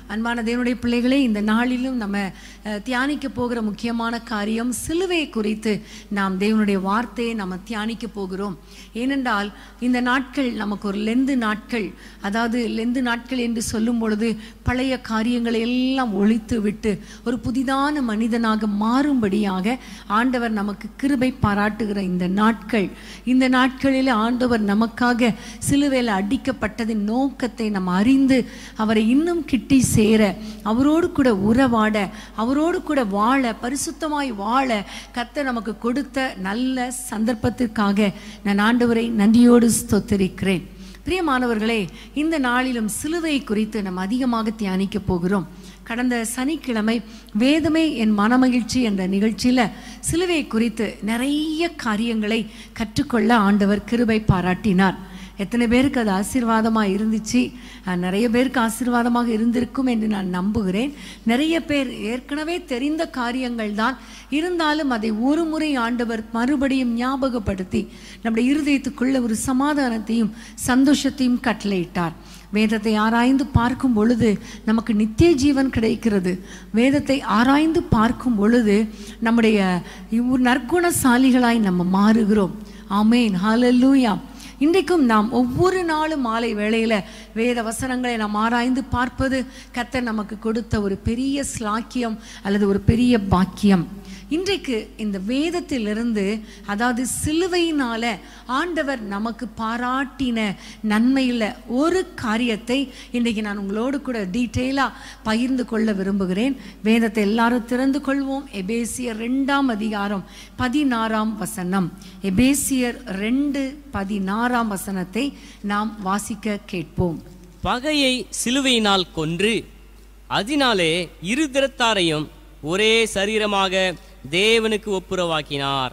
அன்பான தேவனுடைய பிள்ளைகளே இந்த நாளிலும் நம்ம அஹ், தியானிக்க போகிற முக்கியமான காரியம் சிலுவை குறித்து நாம் தேவனுடைய வார்த்தையை நம்ம தியானிக்க போகிறோம் ஏனென்றால் இந்த நாட்கள் நமக்கு ஒரு லெந்து நாட்கள் அதாவது லெந்து நாட்கள் என்று சொல்லும் பொழுது பழைய காரியங்களை எல்லாம் ஒழித்து விட்டு ஒரு புதிதான மனிதனாக மாறும்படியாக ஆண்டவர் நமக்கு கிருபை பாராட்டுகிற இந்த நாட்கள் இந்த நாட்களில் ஆண்டவர் நமக்காக சிலுவையில் அடிக்கப்பட்டதின் நோக்கத்தை நாம் அறிந்து அவரை இன்னும் கிட்டி சேர அவரோடு கூட உறவாட அவரோடு கூட வாழ பரிசுத்தமாய் வாழ கர்த்தர் நமக்கு கொடுத்த நல்ல சந்தர்ப்பத்திற்காக நான் ஆண்டவரை நன்றியோடு ஸ்தோத்தரிக்கிறேன் பிரியமானவர்களே இந்த நாளிலும் சிலுவை குறித்து நம்ம அதிகமாக தியானிக்க போகிறோம் கடந்த சனிக்கிழமை வேதமே என் மனமகிழ்ச்சி என்ற நிகழ்ச்சியில் சிலுவை குறித்து நிறைய காரியங்களை கற்றுக்கொள்ள ஆண்டவர் கிருபை பாராட்டினார் எத்தனை பேருக்கு அது ஆசீர்வாதமாக இருந்துச்சு அஹ், நிறைய பேருக்கு ஆசீர்வாதமாக இருந்திருக்கும் என்று நான் நம்புகிறேன் நிறைய பேர் ஏற்கனவே தெரிந்த காரியங்கள் தான் இருந்தாலும் அதை ஒரு முறை ஆண்டவர் மறுபடியும் ஞாபகப்படுத்தி நம்முடைய இருதயத்துக்குள்ள ஒரு சமாதானத்தையும் சந்தோஷத்தையும் கட்டளையிட்டார் வேதத்தை ஆராய்ந்து பார்க்கும் பொழுது நமக்கு நித்திய ஜீவன் கிடைக்கிறது வேதத்தை ஆராய்ந்து பார்க்கும் பொழுது நம்முடைய இவ் நற்குணசாலிகளாய் நம்ம மாறுகிறோம் ஆமேன் ஹalleluya இன்றைக்கும் நாம் ஒவ்வொரு நாளும் மாலை வேளையில் வேத வசனங்களை நாம் ஆராய்ந்து பார்ப்பது கர்த்தர் நமக்கு கொடுத்த ஒரு பெரிய ஸ்லாக்கியம் அல்லது ஒரு பெரிய பாக்கியம் இன்றைக்கு இந்த வேதத்திலிருந்து அதாவது சிலுவையினால ஆண்டவர் நமக்கு பாராட்டின நன்மையில் ஒரு காரியத்தை இன்றைக்கு நான் உங்களோடு கூட டீட்டெயிலாக பகிர்ந்து கொள்ள விரும்புகிறேன் வேதத்தை எல்லாரும் திறந்து கொள்வோம் எபேசியர் ரெண்டாம் அதிகாரம் பதினாறாம் வசனம் எபேசியர் ரெண்டு பதினாறாம் வசனத்தை நாம் வாசிக்க கேட்போம் பகையை சிலுவையினால் கொன்று அதனாலே இரு திறத்தாரையும் ஒரே சரீரமாக தேவனுக்கு ஒப்புரவாக்கினார்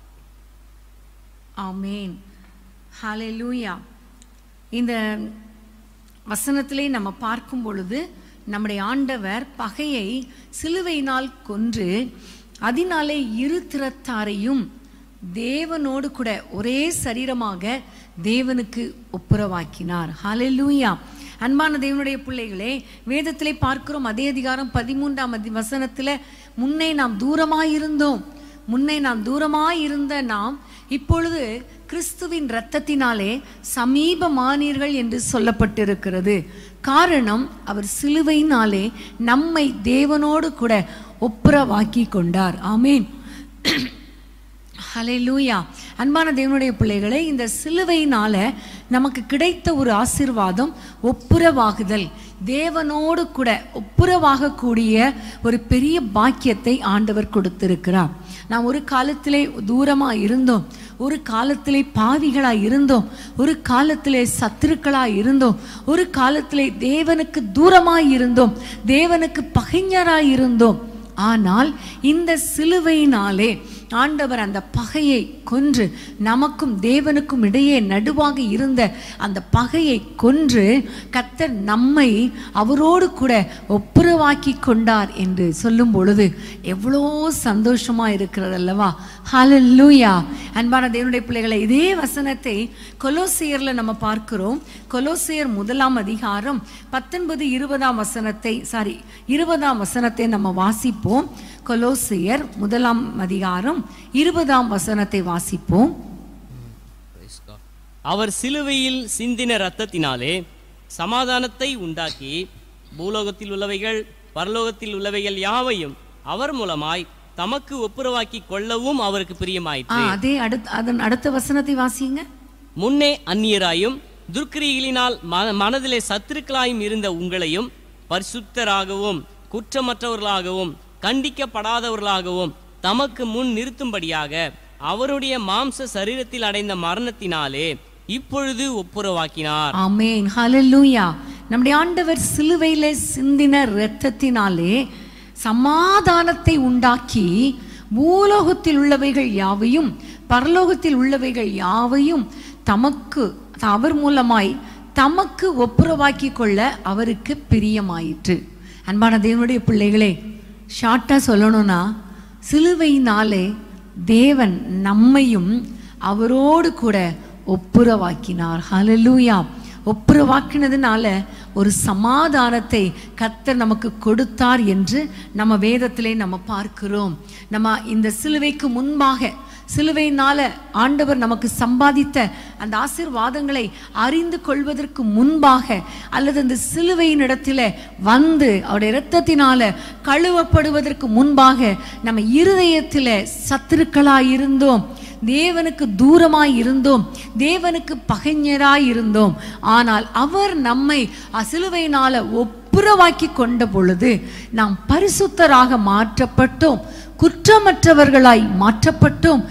ஆமேன் ஹalleluya இந்த வசனத்திலே நம்ம பார்க்கும் பொழுது நம்முடைய ஆண்டவர் பகையை சிலுவையினால் கொன்று அதனாலே இரு திறத்தாரையும் தேவனோடு கூட ஒரே சரீரமாக தேவனுக்கு ஒப்புரவாக்கினார் ஹalleluya அன்பான தேவனுடைய பிள்ளைகளே வேதத்திலே பார்க்கிறோம் அதே அதிகாரம் பதிமூன்றாம் அதி வசனத்தில் முன்னே நாம் தூரமாயிருந்தோம் முன்னே நாம் தூரமாயிருந்த நாம் இப்பொழுது கிறிஸ்துவின் இரத்தத்தினாலே சமீபமானீர்கள் என்று சொல்லப்பட்டிருக்கிறது காரணம் அவர் சிலுவையினாலே நம்மை தேவனோடு கூட ஒப்புரவாக்கி கொண்டார் ஆமீன் ஹalleluya அன்பான தேவனுடைய பிள்ளைகளே இந்த சிலுவையினால நமக்கு கிடைத்த ஒரு ஆசீர்வாதம் ஒப்புரவாகுதல் தேவனோடு கூட ஒப்புரவாகக்கூடிய ஒரு பெரிய பாக்கியத்தை ஆண்டவர் கொடுத்திருக்கிறார் நாம் ஒரு காலத்திலே தூரமாக இருந்தோம் ஒரு காலத்திலே பாவிகளாய் இருந்தோம் ஒரு காலத்திலே சத்துருக்களாய் இருந்தோம் ஒரு காலத்திலே தேவனுக்கு தூரமாய் இருந்தோம் தேவனுக்கு பகைஞராய் இருந்தோம் ஆனால் இந்த சிலுவையினாலே ஆண்டவர் அந்த பகையை கொன்று நமக்கும் தேவனுக்கும் இடையே நடுவாக இருந்த அந்த பகையை கொன்று கர்த்தர் நம்மை அவரோடு கூட ஒப்புரவாக்கி கொண்டார் என்று சொல்லும் பொழுது எவ்வளோ சந்தோஷமா இருக்கிறது அல்லவா ஹalleluya அன்பான தேவனுடைய பிள்ளைகளை இதே வசனத்தை கொலோசியர்ல நம்ம பார்க்கிறோம் கொலோசியர் முதலாம் அதிகாரம் பத்தொன்பது இருபதாம் வசனத்தை சாரி இருபதாம் வசனத்தை நம்ம வாசிப்போம் கொலோசியர் முதலாம் அதிகாரம் இருபதாம் வசனத்தை வாசிப்போம் அவர் சிலுவையில் சிந்தின இரத்தத்தினாலே சமாதானத்தை உண்டாக்கி பூலோகத்தில் உள்ளவைகள் பரலோகத்தில் உள்ளவைகள் யாவையும் அவர் மூலமாய் தமக்கு ஒப்புரவாக்கி கொள்ளவும் அவருக்கு ஆ, பிரியமாயிற்று அதே அடுத்த அதன் அடுத்த வசனத்தை வாசிங்க முன்னே அந்நியராயும் துர்க்கிரிகளினால் மன- மனதிலே சத்துருக்களாயும் இருந்த உங்களையும் பரிசுத்தராகவும் குற்றமற்றவர்களாகவும் கண்டிக்கப்படாதவர்களாகவும் தமக்கு முன் நிறுத்தும்படியாக அவருடைய மாம்ச சரீரத்தில் அடைந்த மரணத்தினாலே இப்பொழுது ஒப்புரவாக்கினார் ஆமென் ஹalleluya நம்முடைய ஆண்டவர் சிலுவையில சிந்தின இரத்தத்தினாலே சமாதானத்தை உண்டாக்கி பூலோகத்தில் உள்ளவைகள் யாவையும் பரலோகத்தில் உள்ளவைகள் யாவையும் தமக்கு அவர் மூலமாய் தமக்கு ஒப்புரவாக்கி கொள்ள அவருக்கு பிரியமாயிற்று அன்பான தேவனுடைய பிள்ளைகளே ஷார்ட்டா சொல்லணும்னா சிலுவையினாலே தேவன் நம்மையும் அவரோடு கூட ஒப்புரவாக்கினார் ஹalleluya ஒப்புரவாக்கினதுனால ஒரு சமாதானத்தை கர்த்தர் நமக்கு கொடுத்தார் என்று நம்ம வேதத்திலே நம்ம பார்க்கிறோம் நம்ம இந்த சிலுவைக்கு முன்பாக சிலுவையினால ஆண்டவர் நமக்கு சம்பாதித்த அந்த ஆசீர்வாதங்களை அறிந்து கொள்வதற்கு முன்பாக அல்லது அந்த சிலுவையின் இடத்துல வந்து அவருடைய இரத்தத்தினால கழுவப்படுவதற்கு முன்பாக நம்ம இருதயத்தில் சத்துருக்களாய் இருந்தோம் தேவனுக்கு தூரமாய் இருந்தோம் தேவனுக்கு பகைஞராய் இருந்தோம் ஆனால் அவர் நம்மை அசிலுவையினால ஒப்புரவாக்கி கொண்ட பொழுது நாம் பரிசுத்தராக மாற்றப்பட்டோம் குற்றமற்றவர்களாய் மாற்றப்பட்டோம்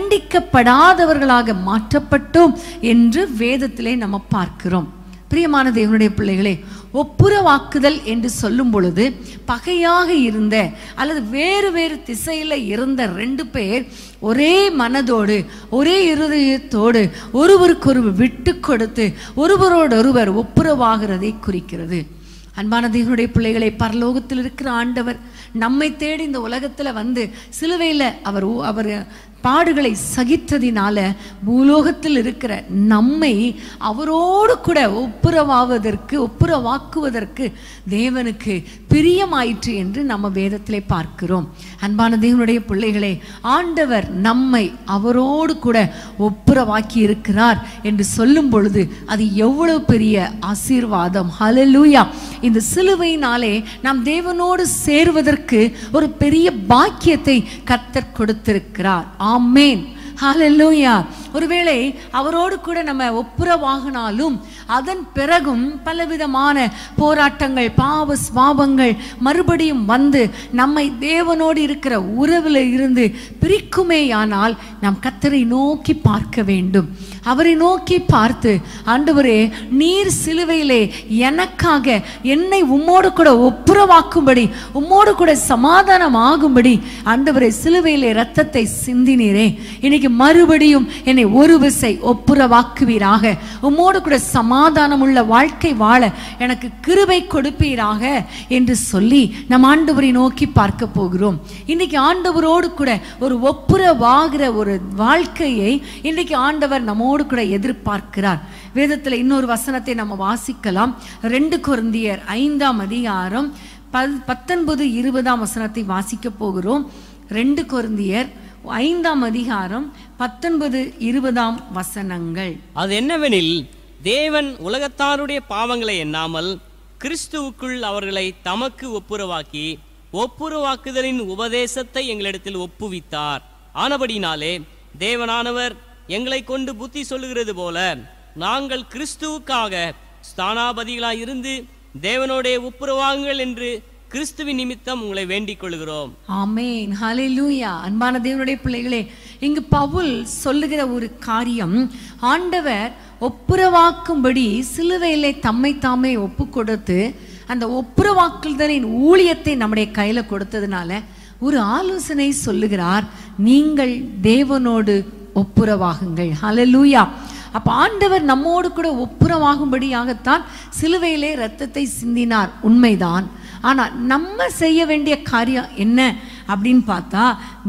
கண்டிக்கப்படாதவர்களாக மாற்றப்பட்டோம் என்று வேதத்திலே நம்ம பார்க்கிறோம் பிரியமான தேவனுடைய பிள்ளைகளே ஒப்புரவாக்குதல் என்று சொல்லும் பொழுது பகையாக இருந்த அல்லது வேறு வேறு திசையில் இருந்த ரெண்டு பேர் ஒரே மனதோடு ஒரே இருதயத்தோடு ஒருவருக்கொருவர் விட்டு கொடுத்து ஒருவரோடொருவர் ஒப்புரவாகிறதை குறிக்கிறது அன்பான தேவனுடைய பிள்ளைகளை பரலோகத்தில் இருக்கிற ஆண்டவர் நம்மை தேடி இந்த உலகத்தில் வந்து சிலுவையில் அவர் ஊ- அவர் பாடுகளை சகித்ததினால பூலோகத்தில் இருக்கிற நம்மை அவரோடு கூட ஒப்புரவாவதற்கு ஒப்புரவாக்குவதற்கு தேவனுக்கு பிரியமாயிற்று என்று நம்ம வேதத்திலே பார்க்கிறோம் அன்பான தேவனுடைய பிள்ளைகளே ஆண்டவர் நம்மை அவரோடு கூட ஒப்புரவாக்கி இருக்கிறார் என்று சொல்லும் பொழுது அது எவ்வளவு பெரிய ஆசீர்வாதம் ஹalleluya இந்த சிலுவையினாலே நாம் தேவனோடு சேருவதற்கு ஒரு பெரிய பாக்கியத்தை கர்த்தர் கொடுத்திருக்கிறார் ஆமேன் ஹalleluya ஒருவேளை அவரோடு கூட நம்ம ஒப்புரவாகினாலும் அதன் பிறகும் பலவிதமான போராட்டங்கள் பாவ ஸ்வாபங்கள் மறுபடியும் வந்து நம்மை தேவனோடு இருக்கிற உறவில் இருந்து பிரிக்குமேயானால் நாம் கத்தரை நோக்கி பார்க்க வேண்டும் அவரை நோக்கி பார்த்து ஆண்டவரே நீர் சிலுவையிலே எனக்காக என்னை உம்மோடு கூட ஒப்புரவாக்கும்படி உம்மோடு கூட சமாதானம் ஆகும்படி ஆண்டவரே சிலுவையிலே ரத்தத்தை சிந்தினீரே இன்னைக்கு மறுபடியும் என்னை ஒரு விசை ஒப்புரவாக்குவீராக உம்மோடு கூட சமாதானம் உள்ள வாழ்க்கை வாழ எனக்கு கிருபை கொடுப்பீராக என்று சொல்லி நம் ஆண்டவரை நோக்கி பார்க்க போகிறோம் இன்னைக்கு ஆண்டவரோடு கூட ஒரு ஒப்புரவாகிற ஒரு வாழ்க்கையை இன்னைக்கு ஆண்டவர் நம்மோடு கூட எதிர்பார்க்கிறார் வேதத்துல இன்னொரு வசனத்தை நம்ம வாசிக்கலாம் ரெண்டு கொரிந்தியர் ஐந்தாம் அதிகாரம் பல் பத்தொன்பது இருபதாம் வசனத்தை வாசிக்க போகிறோம் ரெண்டு கொரிந்தியர் ஐந்தாம் அதிகாரம் பத்தொன்பது இருபதாம் வசனங்கள் அது என்னவெனில் தேவன் உலகத்தாருடைய பாவங்களை எண்ணாமல் கிறிஸ்துவுக்குள் அவர்களை தமக்கு ஒப்புரவாக்கி ஒப்புரவாக்குதலின் உபதேசத்தை எங்களிடத்தில் ஒப்புவித்தார் ஆனபடினாலே தேவனானவர் எங்களை கொண்டு புத்தி சொல்லுகிறது போல நாங்கள் கிறிஸ்துவுக்காக ஸ்தானாபதிகளாய் இருந்து தேவனோடே ஒப்புரவாகுங்கள் என்று கிறிஸ்துவின் நிமித்தம் உங்களை வேண்டிக் கொள்கிறோம் ஆமேன் ஹalleluya அன்பான தேவனுடைய பிள்ளைகளே இங்கு பவுல் சொல்லுகிற ஒரு காரியம் ஆண்டவர் ஒப்புரவாக்கும்படி சிலுவையிலே தம்மை தாமே ஒப்பு கொடுத்து அந்த ஒப்புரவாக்குதலின் ஊழியத்தை நம்முடைய கையில கொடுத்ததுனால ஒரு ஆலோசனை சொல்லுகிறார் நீங்கள் தேவனோடு ஒப்புரவாகுங்கள் ஹalleluya அப்ப ஆண்டவர் நம்மோடு கூட ஒப்புரவாகும்படியாகத்தான் சிலுவையிலே இரத்தத்தை சிந்தினார் உண்மைதான் ஆனா நம்ம செய்ய வேண்டிய காரியம் என்ன அப்படின்னு பார்த்தா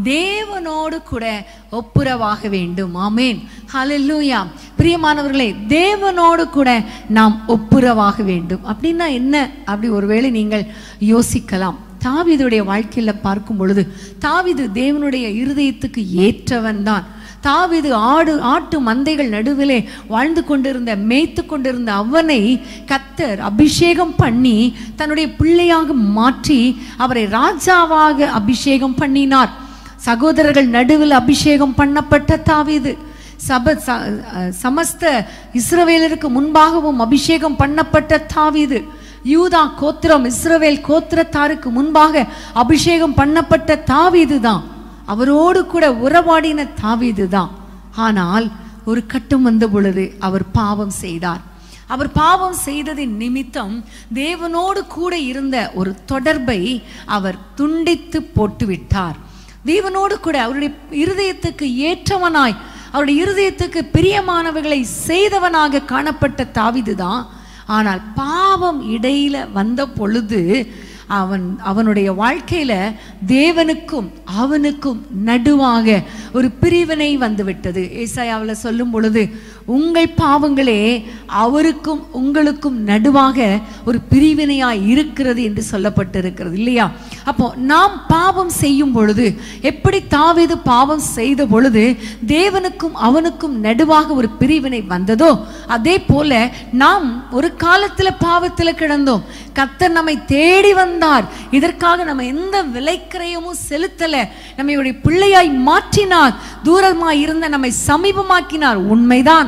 தேவனோடு கூட ஒப்புரவாக வேண்டும் ஆமேன் ஹalleluya பிரியமானவர்களே தேவனோடு கூட நாம் ஒப்புரவாக வேண்டும் அப்படின்னா என்ன அப்படி ஒருவேளை நீங்கள் யோசிக்கலாம் தாவீதுடைய வாழ்க்கையில பார்க்கும் பொழுது தாவீது தேவனுடைய இருதயத்துக்கு ஏற்றவன் தான் தாவீது ஆடு ஆட்டு மந்தைகள் நடுவிலே வாழ்ந்து கொண்டிருந்த மேய்த்து கொண்டிருந்த அவனை கத்தர் அபிஷேகம் பண்ணி தன்னுடைய பிள்ளையாக மாற்றி அவரை ராஜாவாக அபிஷேகம் பண்ணினார் சகோதரர்கள் நடுவில் அபிஷேகம் பண்ணப்பட்ட தாவீது சப ச- அஹ் சமஸ்த இஸ்ரவேலருக்கு முன்பாகவும் அபிஷேகம் பண்ணப்பட்ட தாவீது யூதா கோத்திரம் இஸ்ரவேல் கோத்திரத்தாருக்கு முன்பாக அபிஷேகம் பண்ணப்பட்ட தாவீது தான் அவரோடு கூட உறவாடின தாவீது தான் ஆனால் ஒரு கட்டம் வந்த பொழுது அவர் பாவம் செய்தார் அவர் பாவம் செய்ததின் நிமித்தம் தேவனோடு கூட இருந்த ஒரு தொடர்பை அவர் துண்டித்து போட்டுவிட்டார் தேவனோடு கூட அவருடைய இருதயத்துக்கு ஏற்றவனாய் அவருடைய இருதயத்துக்கு பிரியமானவர்களை செய்தவனாக காணப்பட்ட தாவீது தான் ஆனால் பாவம் இடையில வந்த பொழுது அவன் அவனுடைய வாழ்க்கையில தேவனுக்கும் அவனுக்கும் நடுவாக ஒரு பிரிவினை வந்துவிட்டது ஏசாயாவில் சொல்லும் பொழுது உங்கள் பாவங்களே அவருக்கும் உங்களுக்கும் நடுவாக ஒரு பிரிவினையாய் இருக்கிறது என்று சொல்லப்பட்டிருக்கிறது இல்லையா அப்போ நாம் பாவம் செய்யும் பொழுது எப்படி தாவீது பாவம் செய்த பொழுது தேவனுக்கும் அவனுக்கும் நடுவாக ஒரு பிரிவினை வந்ததோ அதே போல நாம் ஒரு காலத்துல பாவத்துல கிடந்தோம் கர்த்தர் நம்மை தேடி வந்தார் இதற்காக நம்ம எந்த விலைக்கிரயமும் செலுத்தல நம்மையுடைய பிள்ளையாய் மாற்றினார் தூரமாய் இருந்த நம்மை சமீபமாக்கினார் உண்மைதான்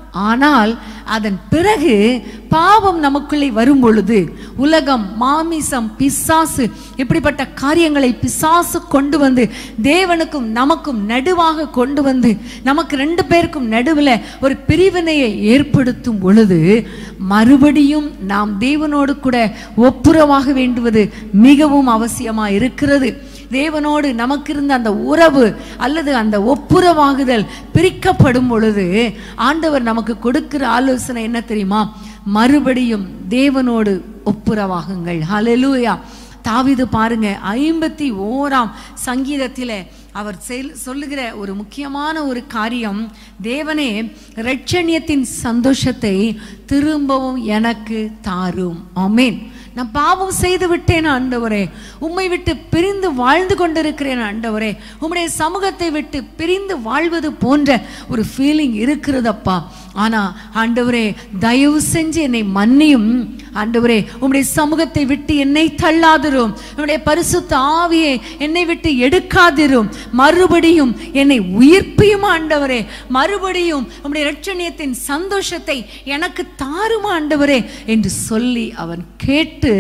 ஆனால் அதன் பிறகு பாவம் நமக்குள்ளே வரும் பொழுது உலகம் மாமிசம் பிசாசு இப்படிப்பட்ட காரியங்களை பிசாசு கொண்டு வந்து தேவனுக்கும் நமக்கும் நடுவாக கொண்டு வந்து நமக்கு ரெண்டு பேருக்கும் நடுவில் ஒரு பிரிவினையை ஏற்படுத்தும் பொழுது மறுபடியும் நாம் தேவனோடு கூட ஒப்புரவாக வேண்டுவது மிகவும் அவசியமா இருக்கிறது தேவனோடு நமக்கு இருந்த அந்த உறவு அல்லது அந்த ஒப்புரவாகுதல் பிரிக்கப்படும் பொழுது ஆண்டவர் நமக்கு கொடுக்கிற ஆலோசனை என்ன தெரியுமா மறுபடியும் தேவனோடு ஒப்புரவாகுங்கள் ஹalleluya தாவீது பாருங்க ஐம்பத்தி ஓராம் சங்கீதத்திலே அவர் செல்- சொல்லுகிற ஒரு முக்கியமான ஒரு காரியம் தேவனே இரட்சணியத்தின் சந்தோஷத்தை திரும்பவும் எனக்கு தாரும் ஆமென் நான் பாவம் செய்து விட்டேன் ஆண்டவரே உம்மை விட்டு பிரிந்து வாழ்ந்து கொண்டிருக்கிறேன் ஆண்டவரே உம்முடைய சமூகத்தை விட்டு பிரிந்து வாழ்வது போன்ற ஒரு ஃபீலிங் இருக்கிறதப்பா ஆனா ஆண்டவரே தயவு செஞ்சு என்னை மன்னியும் ஆண்டவரே உம்முடைய சமூகத்தை விட்டு என்னை தள்ளாதிரும் உம்முடைய பரிசுத்த ஆவியை என்னை விட்டு எடுக்காதிரும் மறுபடியும் என்னை உயிர்ப்பியும் ஆண்டவரே மறுபடியும் உம்முடைய இரட்சணியத்தின் சந்தோஷத்தை எனக்கு தாரும் ஆண்டவரே என்று சொல்லி அவன் கேட்டு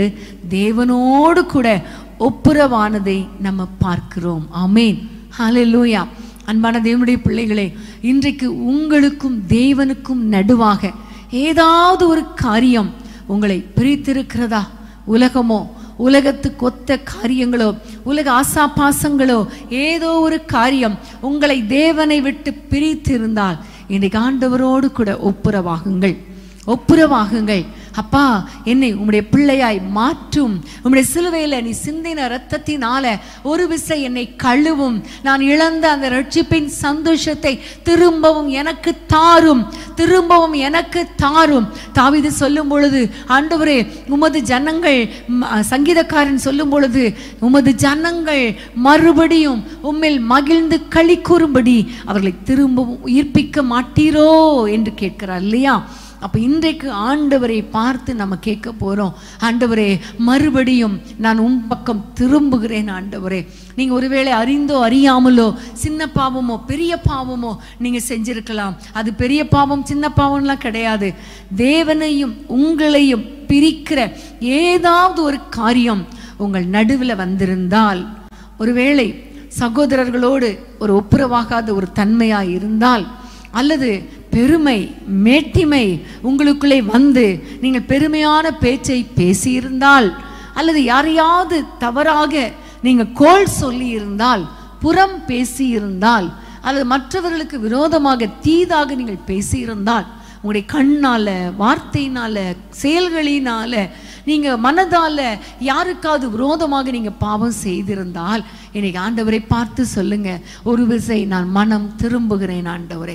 தேவனோடு கூட ஒப்புரவானதை நம்ம பார்க்கிறோம் ஆமென் ஹalleluya அன்பான தேவனுடைய பிள்ளைகளே இன்றைக்கு உங்களுக்கும் தேவனுக்கும் நடுவாக ஏதாவது ஒரு காரியம் உங்களை பிரித்திருக்கிறதா உலகமோ உலகத்துக்கு ஒத்த காரியங்களோ உலக ஆசாபாசங்களோ ஏதோ ஒரு காரியம் உங்களை தேவனை விட்டு பிரித்திருந்தால் இன்றைக்கு ஆண்டவரோடு கூட ஒப்புரவாகுங்கள் ஒப்புரவாகுங்கள் அப்பா என்னை உம்முடைய பிள்ளையாய் மாற்றும் உம்முடைய சிலுவையில நீ சிந்தின இரத்தத்தினால ஒரு விசை என்னை கழுவும் நான் இழந்த அந்த ரட்சிப்பின் சந்தோஷத்தை திரும்பவும் எனக்கு தாரும் திரும்பவும் எனக்கு தாரும் தாவீது சொல்லும் பொழுது ஆண்டவரே உமது ஜனங்கள் ம், சங்கீதக்காரன் சொல்லும் பொழுது உமது ஜனங்கள் மறுபடியும் உம்மில் மகிழ்ந்து களி கூறும்படி அவர்களை திரும்பவும் உயிர்ப்பிக்க மாட்டீரோ என்று கேட்கிறார் இல்லையா அப்ப இன்றைக்கு ஆண்டவரை பார்த்து நம்ம கேட்க போறோம் ஆண்டவரே மறுபடியும் நான் உன் பக்கம் திரும்புகிறேன் ஆண்டவரே நீங்க ஒருவேளை அறிந்தோ அறியாமலோ சின்ன பாவமோ பெரிய பாவமோ நீங்க செஞ்சிருக்கலாம் அது பெரிய பாவம் சின்ன பாவம்லாம் கிடையாது தேவனையும் உங்களையும் பிரிக்கிற ஏதாவது ஒரு காரியம் உங்கள் நடுவில் வந்திருந்தால் ஒருவேளை சகோதரர்களோடு ஒரு ஒப்புரவாகாத ஒரு தன்மையாய் இருந்தால் அல்லது பெருமை மேட்டிமை உங்களுக்குள்ளே வந்து நீங்கள் பெருமையான பேச்சை பேசியிருந்தால் அல்லது யாரையாவது தவறாக நீங்கள் கோல் சொல்லி இருந்தால் புறம் பேசியிருந்தால் அல்லது மற்றவர்களுக்கு விரோதமாக தீதாக நீங்கள் பேசியிருந்தால் உங்களுடைய கண்ணால வார்த்தையினால செயல்களினால நீங்க மனதால யாருக்காவது விரோதமாக நீங்க பாவம் செய்திருந்தால் இன்னைக்கு ஆண்டவரை பார்த்து சொல்லுங்க ஒரு விசை நான் மனம் திரும்புகிறேன் ஆண்டவரே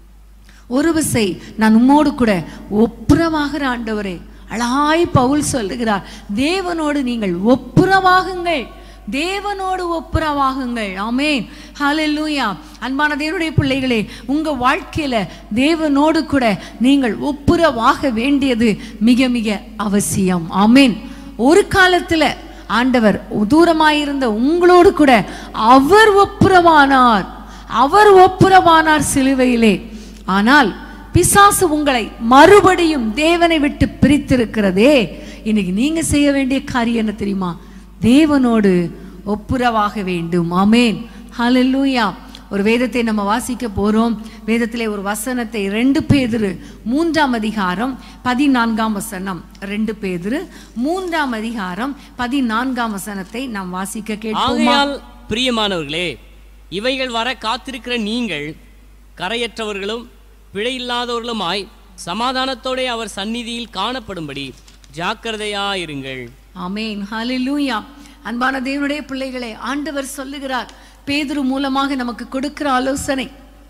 ஒரு விசை நான் உம்மோடு கூட ஒப்புரவாகிற ஆண்டவரே அழகாய் பவுல் சொல்லுகிறார் தேவனோடு நீங்கள் ஒப்புரவாகுங்கள் தேவனோடு ஒப்புரவாகுங்கள் ஆமென் ஹalleluya அன்பான தேவனுடைய பிள்ளைகளே உங்க வாழ்க்கையில தேவனோடு கூட நீங்கள் ஒப்புரவாக வேண்டியது மிக மிக அவசியம் ஆமென் ஒரு காலத்துல ஆண்டவர் தூரமாயிருந்த உங்களோடு கூட அவர் ஒப்புரவானார் அவர் ஒப்புரவானார் சிலுவையிலே ஆனால் பிசாசு உங்களை மறுபடியும் தேவனை விட்டு பிரித்திருக்கிறதே இன்னைக்கு நீங்க செய்ய வேண்டிய காரியம் என்ன தெரியுமா தேவனோடு ஒப்புரவாக வேண்டும் ஆமென் ஹalleluya ஒரு வேதத்தை நம்ம வாசிக்க போறோம் வேதத்திலே ஒரு வசனத்தை ரெண்டு பேதுரு மூன்றாம் அதிகாரம் பதினான்காம் வசனம் ரெண்டு பேதுரு மூன்றாம் அதிகாரம் பதினான்காம் வசனத்தை நாம் வாசிக்க கேட்போமா ஆகையால் பிரியமானவர்களே இவைகள் வர காத்திருக்கிற நீங்கள் கரையற்றவர்களும் பிழையில்லாதவர்களுமாய் சமாதானத்தோடே அவர் சந்நிதியில் காணப்படும்படி ஜாக்கிரதையாயிருங்கள் ஆமென் ஹalleluya அன்பான தேவனுடைய பிள்ளைகளே ஆண்டவர் சொல்லுகிறார் பேதுரு மூலமாக நமக்கு கொடுக்கிற ஆலோசனை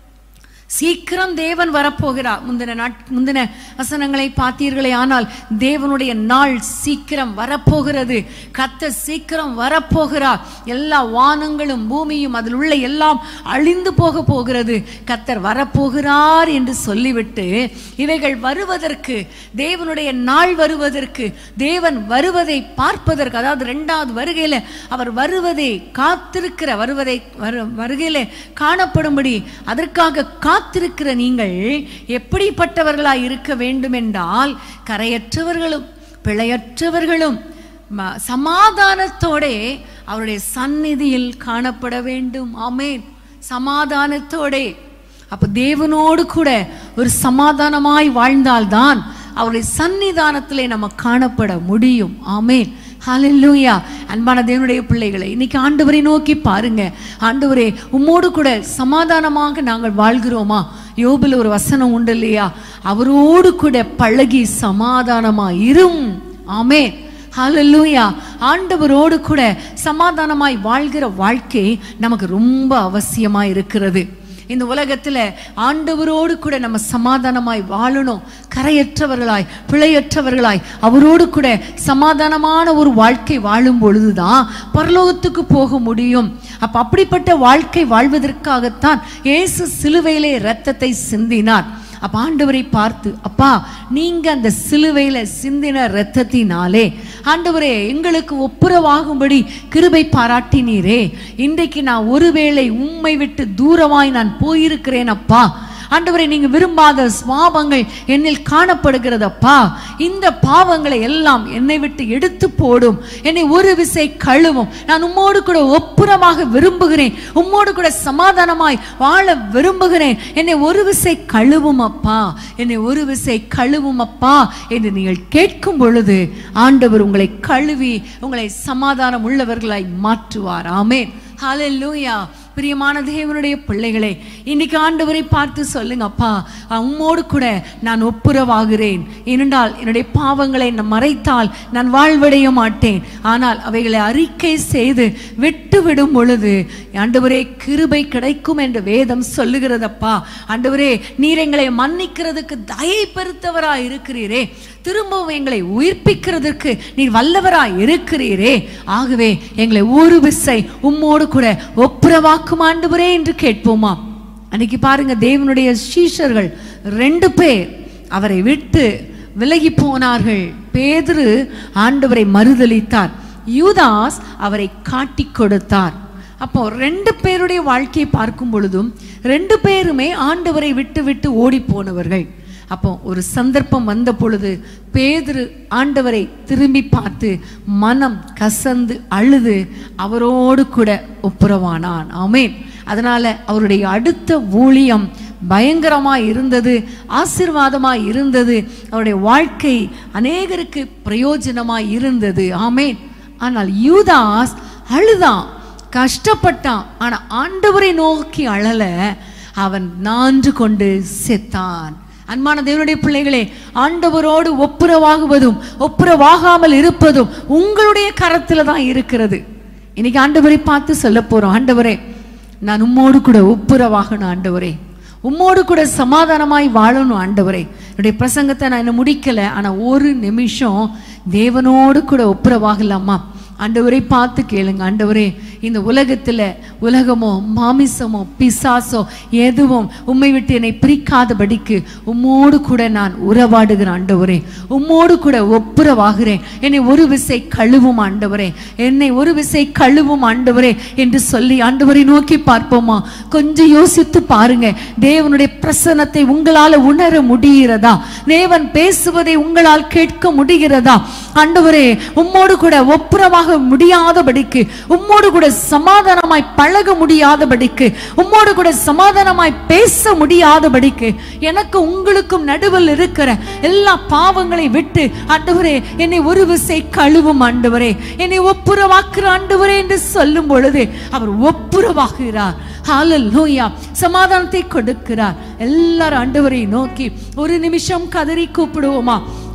சீக்கிரம் தேவன் வரப்போகிறார் முந்தின நாட் முந்தின வசனங்களை பார்த்தீர்களே ஆனால் தேவனுடைய நாள் சீக்கிரம் வரப்போகிறது கத்த சீக்கிரம் வரப்போகிறார் எல்லா வானங்களும் பூமியும் அதில் உள்ள எல்லாம் அழிந்து போக போகிறது கத்தர் வரப்போகிறார் என்று சொல்லிவிட்டு இவைகள் வருவதற்கு தேவனுடைய நாள் வருவதற்கு தேவன் வருவதை பார்ப்பதற்கு அதாவது ரெண்டாவது வருகையில அவர் வருவதை காத்திருக்கிற வருவதை வரு வருகையில காணப்படும்படி அதற்காக காத்திருக்கிற நீங்கள் எப்படிப்பட்டவர்களாய் இருக்க வேண்டும் என்றால் கரையற்றவர்களும் பிழையற்றவர்களும் ம- சமாதானத்தோடே அவருடைய சந்நிதியில் காணப்பட வேண்டும் ஆமென் சமாதானத்தோடே அப்ப தேவனோடு கூட ஒரு சமாதானமாய் வாழ்ந்தால்தான் அவருடைய சன்னிதானத்திலே நம்ம காணப்பட முடியும் ஆமென் ஹalleluya அன்பான தேவனுடைய பிள்ளைகளை இன்னைக்கு ஆண்டவரை நோக்கி பாருங்க ஆண்டவரே உம்மோடு கூட சமாதானமாக நாங்கள் வாழ்கிறோமா யோபில் ஒரு வசனம் உண்டு இல்லையா அவரோடு கூட பழகி சமாதானமா இரும் ஆமென் ஹalleluya ஆண்டவரோடு கூட சமாதானமாய் வாழ்கிற வாழ்க்கை நமக்கு ரொம்ப அவசியமா இருக்கிறது இந்த உலகத்துல ஆண்டவரோடு கூட நம்ம சமாதானமாய் வாழணும் கரையற்றவர்களாய் பிழையற்றவர்களாய் அவரோடு கூட சமாதானமான ஒரு வாழ்க்கை வாழும் பொழுதுதான் பரலோகத்துக்கு போக முடியும் அப்ப அப்படிப்பட்ட வாழ்க்கை வாழ்வதற்காகத்தான் இயேசு சிலுவையிலே இரத்தத்தை சிந்தினார் அப்ப ஆண்டவரை பார்த்து அப்பா நீங்க அந்த சிலுவையில சிந்தின இரத்தத்தினாலே ஆண்டவரே எங்களுக்கு ஒப்புரவாகும்படி கிருபை பாராட்டினீரே இன்றைக்கு நான் ஒருவேளை உம்மை விட்டு தூரமாய் நான் போயிருக்கிறேன் அப்பா ஆண்டவரை நீங்க விரும்பாத சுவாபங்கள் என்னில் காணப்படுகிறதப்பா இந்த பாவங்களை எல்லாம் என்னை விட்டு எடுத்து போடும் என்னை ஒரு விசை கழுவும் நான் உம்மோடு கூட ஒப்புரமாக விரும்புகிறேன் உம்மோடு கூட சமாதானமாய் வாழ விரும்புகிறேன் என்னை ஒரு விசை கழுவும் அப்பா என்னை ஒரு விசை கழுவும் அப்பா என்று நீங்கள் கேட்கும் பொழுது ஆண்டவர் உங்களை கழுவி உங்களை சமாதானம் உள்ளவர்களாய் மாற்றுவார் ஆமென் ஹalleluya பிரியமான தேவனுடைய பிள்ளைகளே இன்னைக்கு ஆண்டவரை பார்த்து சொல்லுங்க அப்பா உம்மோடு கூட நான் ஒப்புரவாகிறேன் ஏனென்றால் என்னுடைய பாவங்களை நான் மறைத்தால் நான் வாழ்வடைய மாட்டேன் ஆனால் அவைகளை அறிக்கை செய்து விட்டு விடும் பொழுது ஆண்டவரே கிருபை கிடைக்கும் என்று வேதம் சொல்லுகிறதப்பா ஆண்டவரே நீர் எங்களை மன்னிக்கிறதுக்கு தயை பெருத்தவராய் இருக்கிறீரே திரும்பவும் எங்களை உயிர்ப்பிக்கிறதற்கு நீர் வல்லவராய் இருக்கிறீரே ஆகவே எங்களை ஒரு விசை உம்மோடு கூட ஒப்புரவாக்கும் ஆண்டவரே என்று கேட்போமா அன்னைக்கு பாருங்க தேவனுடைய சீஷர்கள் ரெண்டு பேர் அவரை விட்டு விலகி போனார்கள் பேதுரு ஆண்டவரை மறுதலித்தார் யூதாஸ் அவரை காட்டிக் கொடுத்தார் அப்போ ரெண்டு பேருடைய வாழ்க்கையை பார்க்கும் பொழுதும் ரெண்டு பேருமே ஆண்டவரை விட்டு விட்டு ஓடி போனவர்கள் அப்போ ஒரு சந்தர்ப்பம் வந்த பொழுது பேதுரு ஆண்டவரை திரும்பி பார்த்து மனம் கசந்து அழுது அவரோடு கூட ஒப்புரவானான் ஆமென் அதனால அவருடைய அடுத்த ஊழியம் பயங்கரமாய் இருந்தது ஆசீர்வாதமாய் இருந்தது அவருடைய வாழ்க்கை அநேகருக்கு பிரயோஜனமாய் இருந்தது ஆமென் ஆனால் யூதாஸ் அழுதான் கஷ்டப்பட்டான் ஆனா ஆண்டவரை நோக்கி அழல அவன் நான்று கொண்டு செத்தான் அன்பான தேவனுடைய பிள்ளைகளே ஆண்டவரோடு ஒப்புரவாகுவதும் ஒப்புரவாகாமல் இருப்பதும் உங்களுடைய கரத்துல தான் இருக்கிறது இன்னைக்கு ஆண்டவரை பார்த்து சொல்ல போறோம் ஆண்டவரே நான் உம்மோடு கூட ஒப்புரவாகணும் ஆண்டவரே உம்மோடு கூட சமாதானமாய் வாழணும் ஆண்டவரே என்னுடைய பிரசங்கத்தை நான் இன்னும் முடிக்கல ஆனா ஒரு நிமிஷம் தேவனோடு கூட ஒப்புரவாகலாமா ஆண்டவரை பார்த்து கேளுங்க ஆண்டவரே இந்த உலகத்துல உலகமோ மாமிசமோ பிசாசோ எதுவும் உம்மை விட்டு என்னை பிரிக்காதபடிக்கு உம்மோடு கூட நான் உறவாடுகிறேன் ஆண்டவரே உம்மோடு கூட ஒப்புரவாகிறேன் என்னை ஒரு விசை கழுவும் ஆண்டவரே என்னை ஒரு விசை கழுவும் ஆண்டவரே என்று சொல்லி ஆண்டவரை நோக்கி பார்ப்போமா கொஞ்சம் யோசித்து பாருங்க தேவனுடைய பிரசன்னத்தை உங்களால உணர முடிகிறதா தேவன் பேசுவதை உங்களால் கேட்க முடிகிறதா ஆண்டவரே உம்மோடு கூட ஒப்புரவாக முடியாதபடிக்கு உம்மோடு கூட சமாதானமாய் பழக முடியாதபடிக்கு உம்மோடு கூட சமாதானமாய் பேச முடியாதபடிக்கு எனக்கு உங்களுக்கும் நடுவில் இருக்கிற எல்லா பாவங்களை விட்டு ஆண்டவரே என்னை ஒரு விசை கழுவும் ஆண்டவரே என்னை ஒப்புரவாக்குற ஆண்டவரே என்று சொல்லும் பொழுது அவர் ஒப்புரவாகிறார் ஹalleluya சமாதானத்தை கொடுக்கிறார் எல்லாரும் ஆண்டவரை நோக்கி ஒரு நிமிஷம் கதறி கூப்பிடுவோமா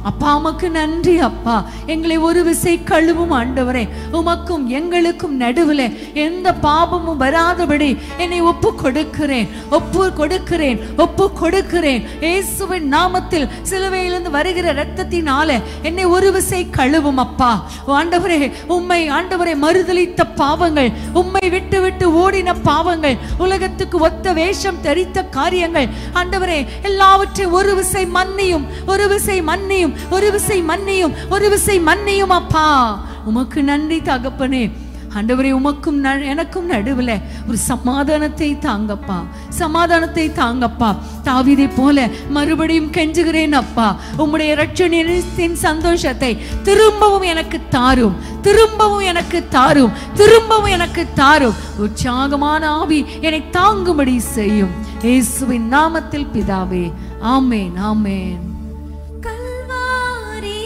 அப்பா உமக்கு நன்றி அப்பா எங்களை ஒரு விசை கழுவும் ஆண்டவரே உமக்கும் எங்களுக்கும் நடுவில் எந்த பாவமும் வராதபடி என்னை ஒப்பு கொடுக்கிறேன் ஒப்பு கொடுக்கிறேன் ஒப்பு கொடுக்கிறேன் இயேசுவின் நாமத்தில் சிலுவையிலிருந்து வருகிற இரத்தத்தினால என்னை ஒரு விசை கழுவும் அப்பா ஆண்டவரே உம்மை ஆண்டவரை மறுதலித்த பாவங்கள் உம்மை விட்டு விட்டு ஓடின பாவங்கள் உலகத்துக்கு ஒத்த வேஷம் தரித்த காரியங்கள் ஆண்டவரே எல்லாவற்றையும் ஒரு விசை மன்னியும் ஒரு விசை மன்னியும் ஒரு விசை மன்னியும் ஒரு விசை மன்னியும் அப்பா உமக்கு நன்றி தகப்பனே ஆண்டவரே உமக்கும் ந- எனக்கும் நடுவில் ஒரு சமாதானத்தை தாங்கப்பா சமாதானத்தை தாங்கப்பா தாவீதை போல மறுபடியும் கெஞ்சுகிறேன் அப்பா உம்முடைய ரட்சணியத்தின் சந்தோஷத்தை திரும்பவும் எனக்கு தாரும் திரும்பவும் எனக்கு தாரும் திரும்பவும் எனக்கு தாரும் உற்சாகமான ஆவி என்னை தாங்கும்படி செய்யும் இயேசுவின் நாமத்தில் பிதாவே ஆமேன் ஆமேன் கல்வாரி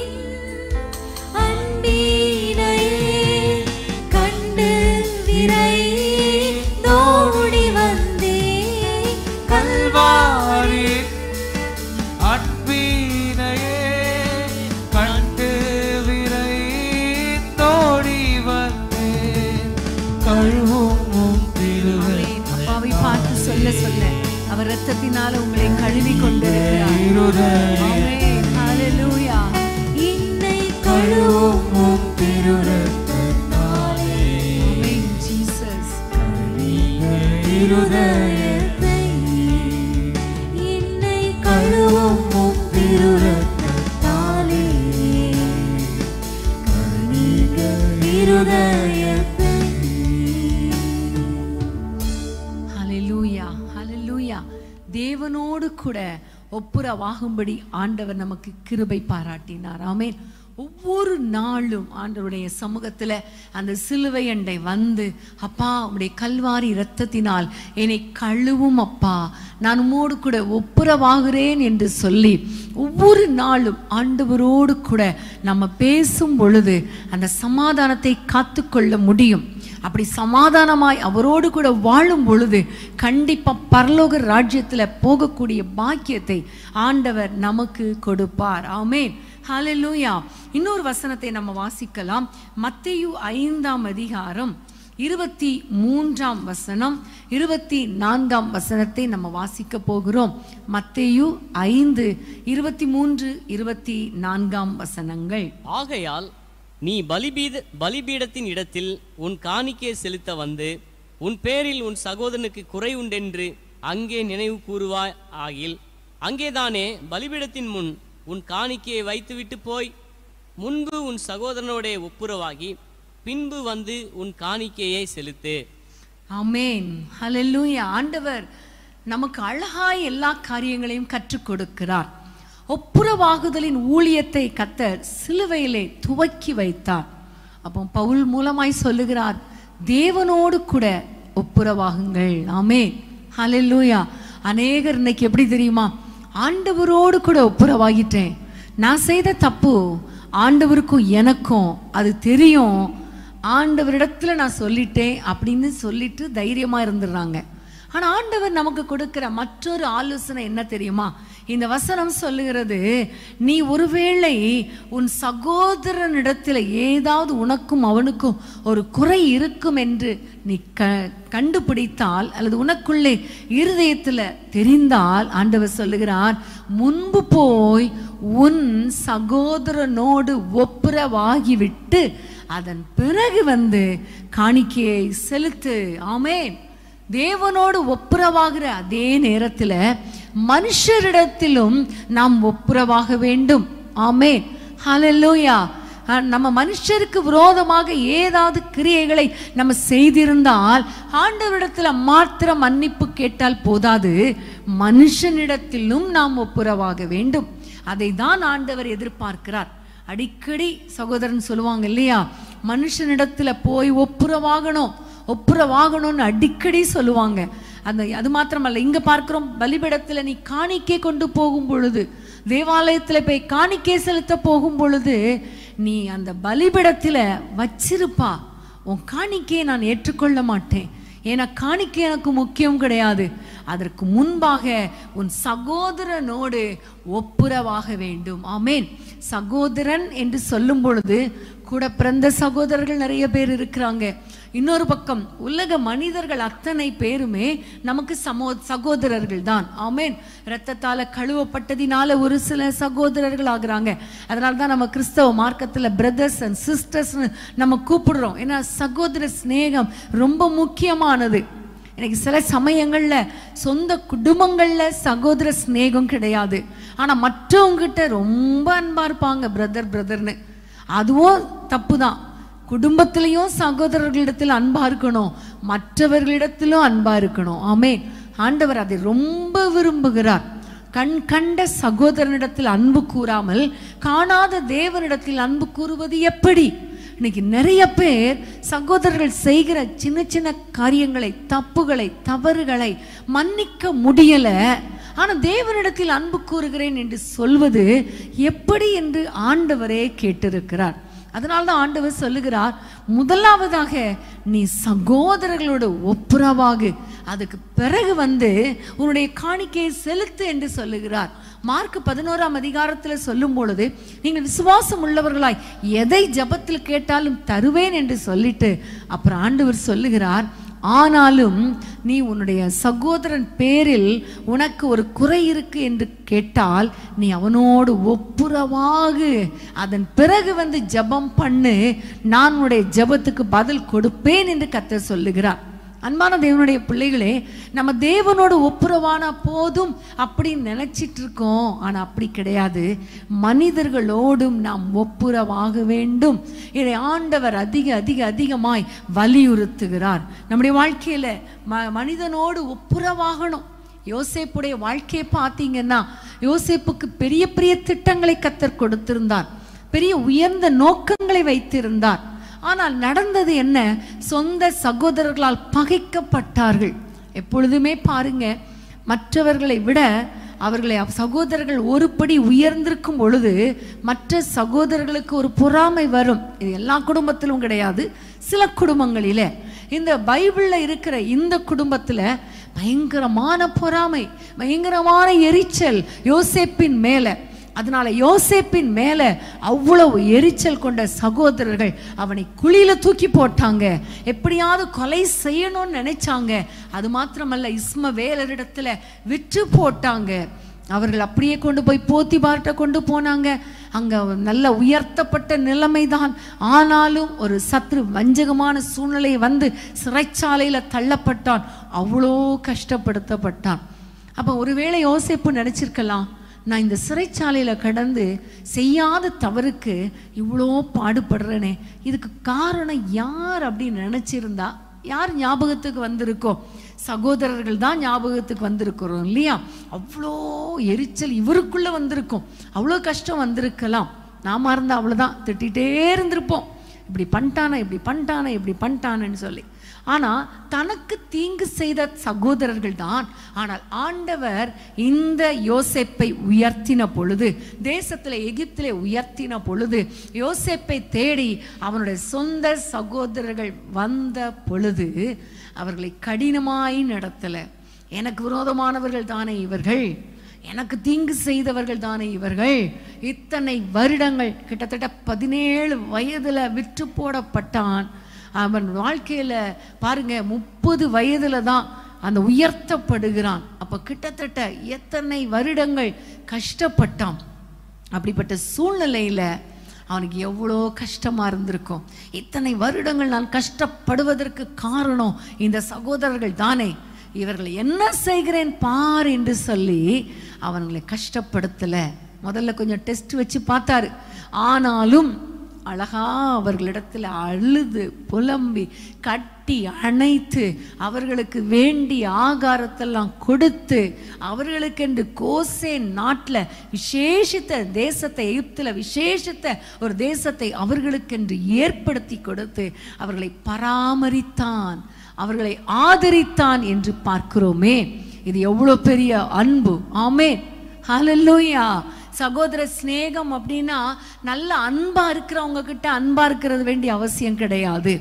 அன்பினையே கண்டு விரை நோடி வந்தே கல்வாரி அன்பினையே கண்டு விரை தோடி வந்தேன் கழுவும் உம் திருவை ஆமென். அப்பாவை பார்த்து சொல்ல சொல்ல அவர் ரத்தத்தினால உங்களை கழுவி கொண்டிருக்கிறார் ஆமென். ஹalleluya. என்னை கழுவும் உம் திருரத்தாலே ஆமென், Jesus. இருதயத்தை என்னை கழுவும் உம் திருரத்தாலே இருதயத்தை ஹalleluya. ஹalleluya. தேவனோடு கூட ஒப்புரவாகும்படி ஆண்டவர் நமக்கு கிருபை பாராட்டினார் ஆமென் ஒவ்வொரு நாளும் ஆண்டவருடைய சமூகத்துல அந்த சிலுவை அண்டை வந்து அப்பா உடைய கல்வாரி இரத்தத்தினால் என்னை கழுவும் அப்பா நான் உம்மோடு கூட ஒப்புரவாகிறேன் என்று சொல்லி ஒவ்வொரு நாளும் ஆண்டவரோடு கூட நம்ம பேசும் பொழுது அந்த சமாதானத்தை காத்துக்கொள்ள முடியும் அப்படி சமாதானமாய் அவரோடு கூட வாழும் பொழுது கண்டிப்பா பரலோக ராஜ்யத்துல போகக்கூடிய பாக்கியத்தை ஆண்டவர் நமக்கு கொடுப்பார் ஆமென் ஹalleluya இன்னொரு வசனத்தை நம்ம வாசிக்கலாம் மத்தேயு ஐந்தாம் அதிகாரம் இருபத்தி மூன்றாம் வசனம் இருபத்தி நான்காம் வசனத்தை நம்ம வாசிக்க போகிறோம் மத்தேயு ஐந்து இருபத்தி மூன்று இருபத்தி நான்காம் வசனங்கள் ஆகையால் நீ பலிபீத பலிபீடத்தின் இடத்தில் உன் காணிக்கை செலுத்த வந்து உன் பேரில் உன் சகோதரனுக்கு குறை உண்டென்று அங்கே நினைவு கூறுவாய் ஆகில் அங்கேதானே பலிபீடத்தின் முன் உன் காணிக்கையை வைத்துவிட்டு போய் முன்பு உன் சகோதரனோடே ஒப்புரவாகி பின்பு வந்து உன் காணிக்கையை செலுத்து ஆமென் ஹalleluya ஆண்டவர் நமக்கு அழகாய் எல்லா காரியங்களையும் கற்றுக் கொடுக்கிறார் ஒப்புரவாகுதலின் ஊழியத்தை கத்தர் சிலுவையிலே துவக்கி வைத்தார் அப்போ பவுல் மூலமாய் சொல்லுகிறார் தேவனோடு கூட ஒப்புரவாகுங்கள் ஆமென் ஹalleluya அநேகர் இன்னைக்கு எப்படி தெரியுமா ஆண்டவரோடு கூட ஒப்புரவாகிட்டேன் நான் செய்த தப்பு ஆண்டவருக்கும் எனக்கும் அது தெரியும் ஆண்டவரிடத்துல நான் சொல்லிட்டேன் அப்படின்னு சொல்லிட்டு தைரியமா இருந்துடுறாங்க ஆனா ஆண்டவர் நமக்கு கொடுக்கிற மற்றொரு ஆலோசனை என்ன தெரியுமா இந்த வசனம் சொல்லுகிறது நீ ஒருவேளை உன் சகோதரனிடத்தில் ஏதாவது உனக்கும் அவனுக்கும் ஒரு குறை இருக்கும் என்று நீ க கண்டுபிடித்தால் அல்லது உனக்குள்ளே இருதயத்தில் தெரிந்தால் ஆண்டவர் சொல்லுகிறார் முன்பு போய் உன் சகோதரனோடு ஒப்புரவாகிவிட்டு அதன் பிறகு வந்து காணிக்கையை செலுத்து ஆமென் தேவனோடு ஒப்புரவாகிற அதே நேரத்தில் மனுஷரிடத்திலும் நாம் ஒப்புரவாக வேண்டும் ஆமென் ஹalleluya அஹ் நம்ம மனுஷருக்கு விரோதமாக ஏதாவது கிரியைகளை நம்ம செய்திருந்தால் ஆண்டவரிடத்துல மாத்திரம் மன்னிப்பு கேட்டால் போதாது மனுஷனிடத்திலும் நாம் ஒப்புரவாக வேண்டும் அதை தான் ஆண்டவர் எதிர்பார்க்கிறார் அடிக்கடி சகோதரன் சொல்லுவாங்க இல்லையா மனுஷனிடத்துல போய் ஒப்புரவாகணும் ஒப்புரவாகணும்னு அடிக்கடி சொல்லுவாங்க அந்த அது மாத்திரமல்ல இங்க பார்க்கிறோம் பலிபீடத்துல நீ காணிக்கை கொண்டு போகும் பொழுது தேவாலயத்துல போய் காணிக்கை செலுத்த போகும் பொழுது நீ அந்த பலிபீடத்துல வச்சிருப்பா உன் காணிக்கையை நான் ஏற்றுக்கொள்ள மாட்டேன் ஏன்னா காணிக்கை எனக்கு முக்கியம் கிடையாது அதற்கு முன்பாக உன் சகோதரனோடு ஒப்புரவாக வேண்டும் ஆமேன் சகோதரன் என்று சொல்லும் பொழுது கூட பிறந்த சகோதரர்கள் நிறைய பேர் இருக்கிறாங்க இன்னொரு பக்கம் உலக மனிதர்கள் அத்தனை பேருமே நமக்கு சமோ சகோதரர்கள் தான் ஆமேன் இரத்தத்தால கழுவப்பட்டதினால ஒரு சில சகோதரர்கள் ஆகுறாங்க அதனால தான் நம்ம கிறிஸ்தவ மார்க்கத்துல பிரதர்ஸ் அண்ட் சிஸ்டர்ஸ்னு நம்ம கூப்பிடுறோம் ஏன்னா சகோதர சிநேகம் ரொம்ப முக்கியமானது எனக்கு சில சமயங்கள்ல சொந்த குடும்பங்கள்ல சகோதர சிநேகம் கிடையாது ஆனா மற்றவங்கிட்ட ரொம்ப அன்பா இருப்பாங்க பிரதர் பிரதர்னு அதுவும் தப்பு தான் குடும்பத்திலையும் சகோதரர்களிடத்தில் அன்பா இருக்கணும் மற்றவர்களிடத்திலும் அன்பா இருக்கணும் ஆமே ஆண்டவர் அதை ரொம்ப விரும்புகிறார் கண் கண்ட சகோதரனிடத்தில் அன்பு கூறாமல் காணாத தேவனிடத்தில் அன்பு கூறுவது எப்படி இன்னைக்கு நிறைய பேர் சகோதரர்கள் செய்கிற சின்ன சின்ன காரியங்களை தப்புகளை தவறுகளை மன்னிக்க முடியல ஆனா தேவனிடத்தில் அன்பு கூறுகிறேன் என்று சொல்வது எப்படி என்று ஆண்டவரே கேட்டிருக்கிறார் அதனால்தான் ஆண்டவர் சொல்லுகிறார் முதலாவதாக நீ சகோதரர்களோட ஒப்புரவாகு அதுக்கு பிறகு வந்து உன்னுடைய காணிக்கையை செலுத்து என்று சொல்லுகிறார் மார்க் பதினோராம் அதிகாரத்தில் சொல்லும் பொழுது நீங்கள் விசுவாசம் உள்ளவர்களாய் எதை ஜபத்தில் கேட்டாலும் தருவேன் என்று சொல்லிட்டு அப்புறம் ஆண்டவர் சொல்லுகிறார் ஆனாலும் நீ உன்னுடைய சகோதரன் பேரில் உனக்கு ஒரு குறை இருக்கு என்று கேட்டால் நீ அவனோடு ஒப்புரவாகு அதன் பிறகு வந்து ஜெபம் பண்ணு நான் உன்னுடைய ஜெபத்துக்கு பதில் கொடுப்பேன் என்று கர்த்தர் சொல்லுகிறார் அன்பான தேவனுடைய பிள்ளைகளே நம்ம தேவனோடு ஒப்புரவானா போதும் அப்படின்னு நினைச்சிட்டு இருக்கோம் ஆனா அப்படி கிடையாது மனிதர்களோடும் நாம் ஒப்புரவாக வேண்டும் இதை ஆண்டவர் அதிக அதிக அதிகமாய் வலியுறுத்துகிறார் நம்முடைய வாழ்க்கையில ம மனிதனோடு ஒப்புரவாகணும் யோசேப்புடைய வாழ்க்கையை பார்த்தீங்கன்னா யோசேப்புக்கு பெரிய பெரிய திட்டங்களை கத்தர் கொடுத்திருந்தார் பெரிய உயர்ந்த நோக்கங்களை வைத்திருந்தார் ஆனால் நடந்தது என்ன சொந்த சகோதரர்களால் பகைக்கப்பட்டார்கள் எப்பொழுதுமே பாருங்க மற்றவர்களை விட அவர்களை அவ் சகோதரர்கள் ஒரு படி உயர்ந்திருக்கும் பொழுது மற்ற சகோதரர்களுக்கு ஒரு பொறாமை வரும் இது எல்லா குடும்பத்திலும் கிடையாது சில குடும்பங்களிலே இந்த பைபிள்ல இருக்கிற இந்த குடும்பத்துல பயங்கரமான பொறாமை பயங்கரமான எரிச்சல் யோசேப்பின் மேல அதனால யோசேப்பின் மேல அவ்வளவு எரிச்சல் கொண்ட சகோதரர்கள் அவனை குழியில தூக்கி போட்டாங்க எப்படியாவது கொலை செய்யணும்னு நினைச்சாங்க அது மாத்திரமல்ல இஸ்ம வேலரிடத்துல விற்று போட்டாங்க அவர்கள் அப்படியே கொண்டு போய் போத்திபார்ட்ட கொண்டு போனாங்க அங்க நல்ல உயர்த்தப்பட்ட நிலைமைதான் ஆனாலும் ஒரு சத்ரு வஞ்சகமான சூழ்நிலை வந்து சிறைச்சாலையில தள்ளப்பட்டான் அவ்வளோ கஷ்டப்படுத்தப்பட்டான் அப்ப ஒருவேளை யோசிப்பு நினைச்சிருக்கலாம் நான் இந்த சிறைச்சாலையில கடந்து செய்யாத தவறுக்கு இவ்வளோ பாடுபடுறேனே இதுக்கு காரணம் யார் அப்படின்னு நினைச்சிருந்தா யார் ஞாபகத்துக்கு வந்திருக்கோம் சகோதரர்கள் தான் ஞாபகத்துக்கு வந்திருக்கிறோம் இல்லையா அவ்வளோ எரிச்சல் இவருக்குள்ள வந்திருக்கும் அவ்வளோ கஷ்டம் வந்திருக்கலாம் நாம இருந்தா அவ்வளோதான் திட்டிகிட்டே இருந்திருப்போம் இப்படி பண்ணிட்டானே இப்படி பண்ணிட்டானே இப்படி பண்ணிட்டானேன்னு சொல்லி ஆனா தனக்கு தீங்கு செய்த சகோதரர்கள் தான் ஆனால் ஆண்டவர் இந்த யோசேப்பை உயர்த்தின பொழுது தேசத்துல எகிப்திலே உயர்த்தின பொழுது யோசேப்பை தேடி அவனுடைய சொந்த சகோதரர்கள் வந்த பொழுது அவர்களை கடினமாய் நடத்தல எனக்கு விரோதமானவர்கள் தானே இவர்கள் எனக்கு தீங்கு செய்தவர்கள் தானே இவர்கள் இத்தனை வருடங்கள் கிட்டத்தட்ட பதினேழு வயதுல விற்று போடப்பட்டான் அவன் வாழ்க்கையில பாருங்க முப்பது வயதுல தான் அந்த உயர்த்தப்படுகிறான் அப்ப கிட்டத்தட்ட எத்தனை வருடங்கள் கஷ்டப்பட்டான் அப்படிப்பட்ட சூழ்நிலையில அவனுக்கு எவ்வளோ கஷ்டமா இருந்திருக்கும் இத்தனை வருடங்கள் நான் கஷ்டப்படுவதற்கு காரணம் இந்த சகோதரர்கள் தானே இவர்களை என்ன செய்கிறேன் பார் என்று சொல்லி அவங்களை கஷ்டப்படுத்தல முதல்ல கொஞ்சம் டெஸ்ட் வச்சு பார்த்தாரு ஆனாலும் அழகா அவர்களிடத்தில் அழுது புலம்பி கட்டி அணைத்து அவர்களுக்கு வேண்டிய ஆகாரத்தெல்லாம் கொடுத்து அவர்களுக்கென்று கோசேன் நாட்டில் விசேஷித்த தேசத்தை எகிப்தில் விசேஷித்த ஒரு தேசத்தை அவர்களுக்கென்று ஏற்படுத்தி கொடுத்து அவர்களை பராமரித்தான் அவர்களை ஆதரித்தான் என்று பார்க்கிறோமே இது எவ்வளோ பெரிய அன்பு ஆமே ஹalleluya சகோதர சிநேகம் அப்படின்னா நல்ல அன்பா இருக்கிறவங்க கிட்ட அன்பா இருக்கிறது வேண்டிய அவசியம் கிடையாது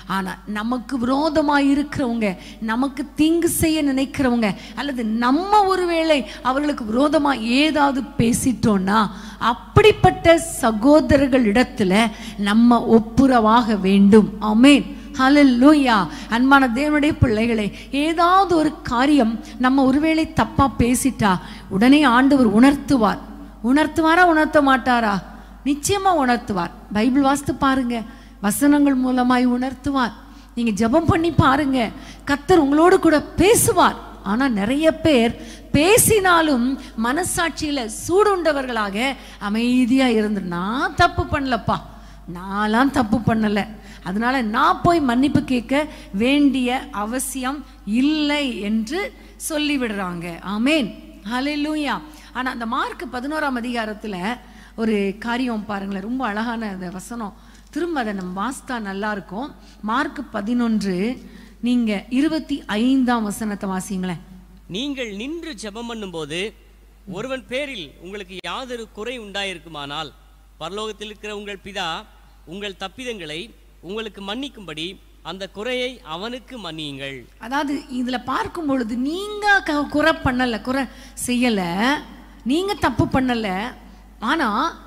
ஆனா நமக்கு விரோதமா இருக்கிறவங்க நமக்கு தீங்கு செய்ய நினைக்கிறவங்க அல்லது நம்ம ஒருவேளை அவர்களுக்கு விரோதமா ஏதாவது பேசிட்டோம்னா அப்படிப்பட்ட சகோதரர்களிடத்துல நம்ம ஒப்புரவாக வேண்டும் ஆமென் ஹalleluya அன்பான தேவனுடைய பிள்ளைகளே ஏதாவது ஒரு காரியம் நம்ம ஒருவேளை தப்பா பேசிட்டா உடனே ஆண்டவர் உணர்த்துவார் உணர்த்துவாரா உணர்த்த மாட்டாரா நிச்சயமா உணர்த்துவார் பைபிள் வாசித்து பாருங்க வசனங்கள் மூலமாய் உணர்த்துவார் நீங்க ஜெபம் பண்ணி பாருங்க கத்தர் உங்களோடு கூட பேசுவார் ஆனா நிறைய பேர் பேசினாலும் மனசாட்சியில சூடுண்டவர்களாக அமைதியா இருந்து நான் தப்பு பண்ணலப்பா நான்லாம் தப்பு பண்ணல அதனால நான் போய் மன்னிப்பு கேட்க வேண்டிய அவசியம் இல்லை என்று சொல்லிவிடுறாங்க ஆமேன் ஹalleluya ஆனா அந்த மார்க் பதினோராம் அதிகாரத்துல ஒரு காரியம் பாருங்களேன் ரொம்ப அழகான அந்த வசனம் திரும்ப அதை நம்ம வாசித்தா நல்லா இருக்கும் மார்க் பதினொன்று நீங்க இருபத்தி ஐந்தாம் வசனத்தை வாசிங்களேன் நீங்கள் நின்று ஜெபம் பண்ணும்போது ஒருவன் பேரில் உங்களுக்கு யாதொரு குறை உண்டாயிருக்குமானால் பரலோகத்தில் இருக்கிற உங்கள் பிதா உங்கள் தப்பிதங்களை உங்களுக்கு மன்னிக்கும்படி அந்த குறையை அவனுக்கு மன்னியுங்கள் அதாவது இதுல பார்க்கும் பொழுது நீங்க க- குறை பண்ணல குறை செய்யல நீங்க தப்பு பண்ணல ஆனா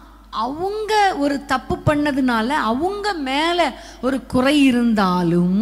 அவங்க ஒரு தப்பு பண்ணதுனால அவங்க மேல ஒரு குறை இருந்தாலும்